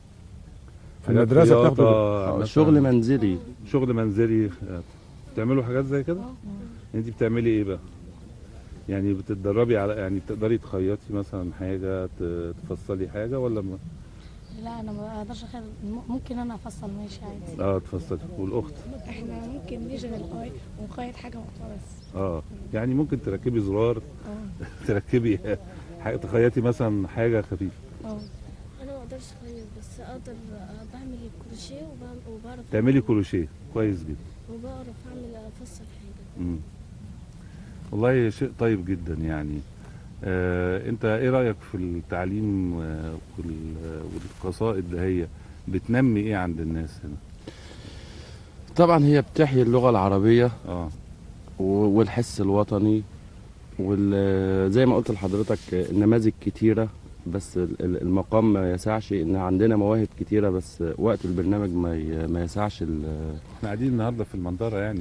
B: في
C: حاجات
B: المدرسة
C: رياضة،
B: بتاخدوا
J: آه،
C: مثلاً
J: شغل منزلي
C: شغل منزلي آه، بتعملوا حاجات زي كده انت بتعملي ايه بقى يعني بتتدربي على يعني بتقدري تخيطي مثلا حاجه ت- تفصلي حاجه ولا ما
I: لا انا ما اقدرش أخد... ممكن انا افصل ماشي عادي
C: اه تفصلي والاخت
K: احنا ممكن نشغل قاي ونقايد حاجه واحده بس
C: اه يعني ممكن تركبي زرار
K: اه
C: تركبي حاجه تخيطي مثلا حاجه خفيفه
K: اه
L: انا ما اقدرش اخيط بس اقدر آه، بعمل الكروشيه وبعمل- وبعرف
C: تعملي كروشيه كويس جدا
L: وبعرف اعمل افصل حاجه
C: مم. والله شيء طيب جدا يعني آه انت ايه رايك في التعليم آه، وال- والقصائد ده هي بتنمي ايه عند الناس هنا
J: طبعا هي بتحيي اللغه العربيه
C: اه
J: و- والحس الوطني وزي ما قلت لحضرتك آه، النماذج كتيره بس ال- ال- المقام ما يسعش ان عندنا مواهب كتيره بس وقت البرنامج ما ي- ما يسعش ال-
C: احنا قاعدين النهارده في المنظره يعني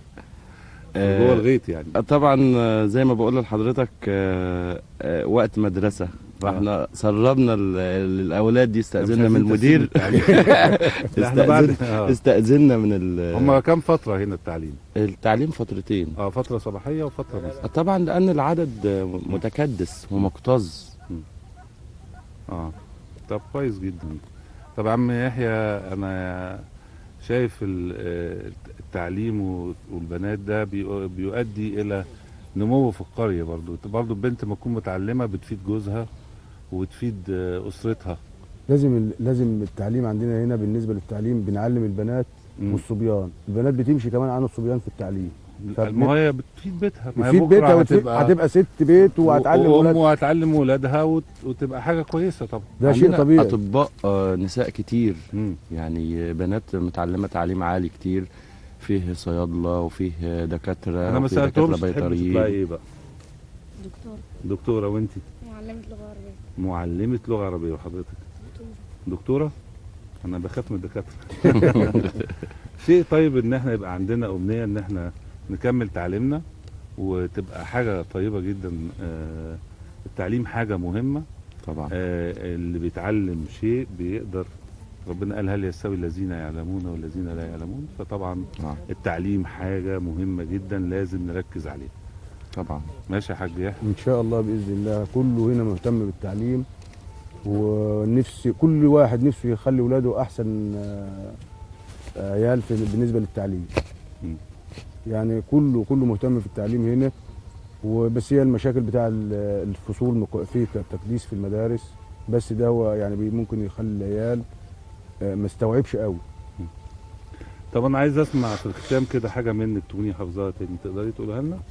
J: آه،
C: جوه الغيط يعني
J: طبعا آه، زي ما بقول لحضرتك آه، آه، وقت مدرسة فاحنا سربنا ال- الاولاد دي استاذنا من
C: عايزين تسيب
J: المدير
C: التعليم. لا، احنا بعد-
J: استأذن-
C: آه.
J: استأذنا من ال-
C: هم كام فتره هنا التعليم
J: التعليم فترتين
C: اه فتره صباحيه وفتره مساء
J: طبعا لان العدد آه، متكدس ومكتظ
C: اه طب كويس جدا طب يا عم يحيى انا شايف ال- آه، التعليم و- والبنات ده بيؤ- بيؤدي الى نمو في القريه برضو برضو البنت ما تكون متعلمه بتفيد جوزها وتفيد آه، اسرتها
B: لازم ال- لازم التعليم عندنا هنا بالنسبه للتعليم بنعلم البنات
C: مم.
B: والصبيان البنات بتمشي كمان عن الصبيان في التعليم
C: ما هي بتفيد بيتها ما هي
B: بتفيد
C: بكرة
B: بيتها وتفيد-
C: هتبقى-
B: هتبقى ست بيت وهتعلم
C: وام
B: ولادها.
C: وهتعلم ولادها وت- وتبقى حاجه كويسه طبعا
B: ده شيء
J: عندنا
B: طبيعي.
J: اطباء آه، نساء كتير
C: مم.
J: يعني بنات متعلمه تعليم عالي كتير فيه صيادله وفيه دكاتره
C: انا ما
J: وفيه دكاتره
C: سالتهمش تحب تطلعي
J: بيطريين
C: ايه بقى
K: دكتور
C: دكتوره وانت
K: معلمة لغة عربية
C: معلمه لغه عربيه وحضرتك دكتوره انا بخاف من الدكاتره شيء طيب ان احنا يبقى عندنا امنيه ان احنا نكمل تعليمنا وتبقى حاجه طيبه جدا آه، التعليم حاجه مهمه
J: طبعا
C: آه، اللي بيتعلم شيء بيقدر ربنا قال هل يستوي الذين يعلمون والذين لا يعلمون فطبعا
J: آه.
C: التعليم حاجه مهمه جدا لازم نركز عليها
J: طبعا
C: ماشي يا حاج يحيى
B: ان شاء الله باذن الله كله هنا مهتم بالتعليم ونفسي كل واحد نفسه يخلي ولاده احسن آه، عيال في بالنسبه للتعليم
C: مم.
B: يعني كله كله مهتم في التعليم هنا وبس هي المشاكل بتاع ال- الفصول مك- في التقديس في المدارس بس ده هو يعني بي- ممكن يخلي العيال آه، ما استوعبش قوي
C: طب انا عايز اسمع في الختام كده حاجه منك تكوني حافظاها تاني تقدري تقولها لنا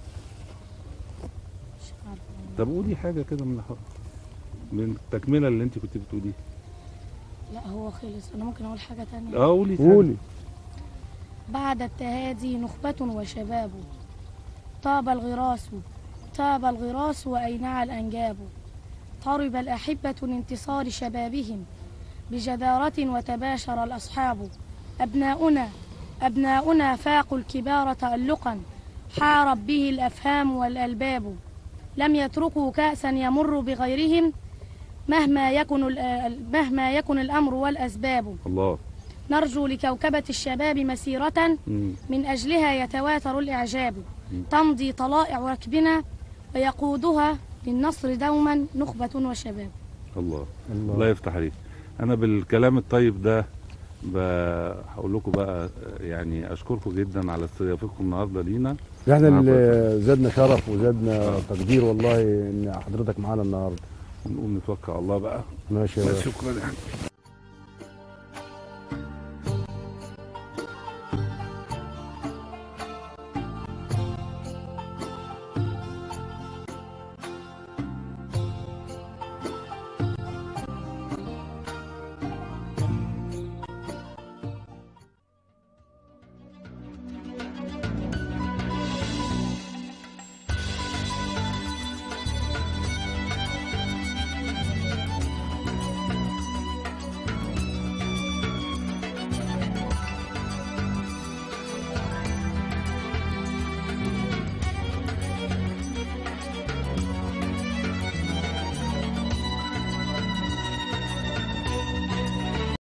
I: مش عارفة
C: طب قولي حاجه كده من الح- من التكمله اللي انت كنت بتقوليها
I: لا هو خلص انا ممكن اقول حاجة تانية
C: اه قولي تاني.
B: قولي
I: بعد التهادي نخبة وشباب طاب الغراس طاب الغراس وأينع الأنجاب طرب الأحبة لانتصار شبابهم بجدارة وتباشر الأصحاب أبناؤنا أبناؤنا فاقوا الكبار تألقا حارب به الأفهام والألباب لم يتركوا كأسا يمر بغيرهم مهما يكن ال- مهما يكن الأمر والأسباب
C: الله
I: نرجو لكوكبة الشباب مسيرة
C: مم.
I: من أجلها يتواتر الإعجاب تمضي طلائع ركبنا ويقودها للنصر دوما نخبة وشباب
C: الله
B: الله.
C: الله يفتح عليك انا بالكلام الطيب ده ب- هقول لكم بقى يعني اشكركم جدا على استضافتكم النهارده لينا
B: احنا
C: نعم.
B: اللي زادنا شرف وزادنا تقدير والله ان حضرتك معانا النهارده
C: ونقوم نتوكل على الله بقى
B: ماشي يا باشا.
C: شكرا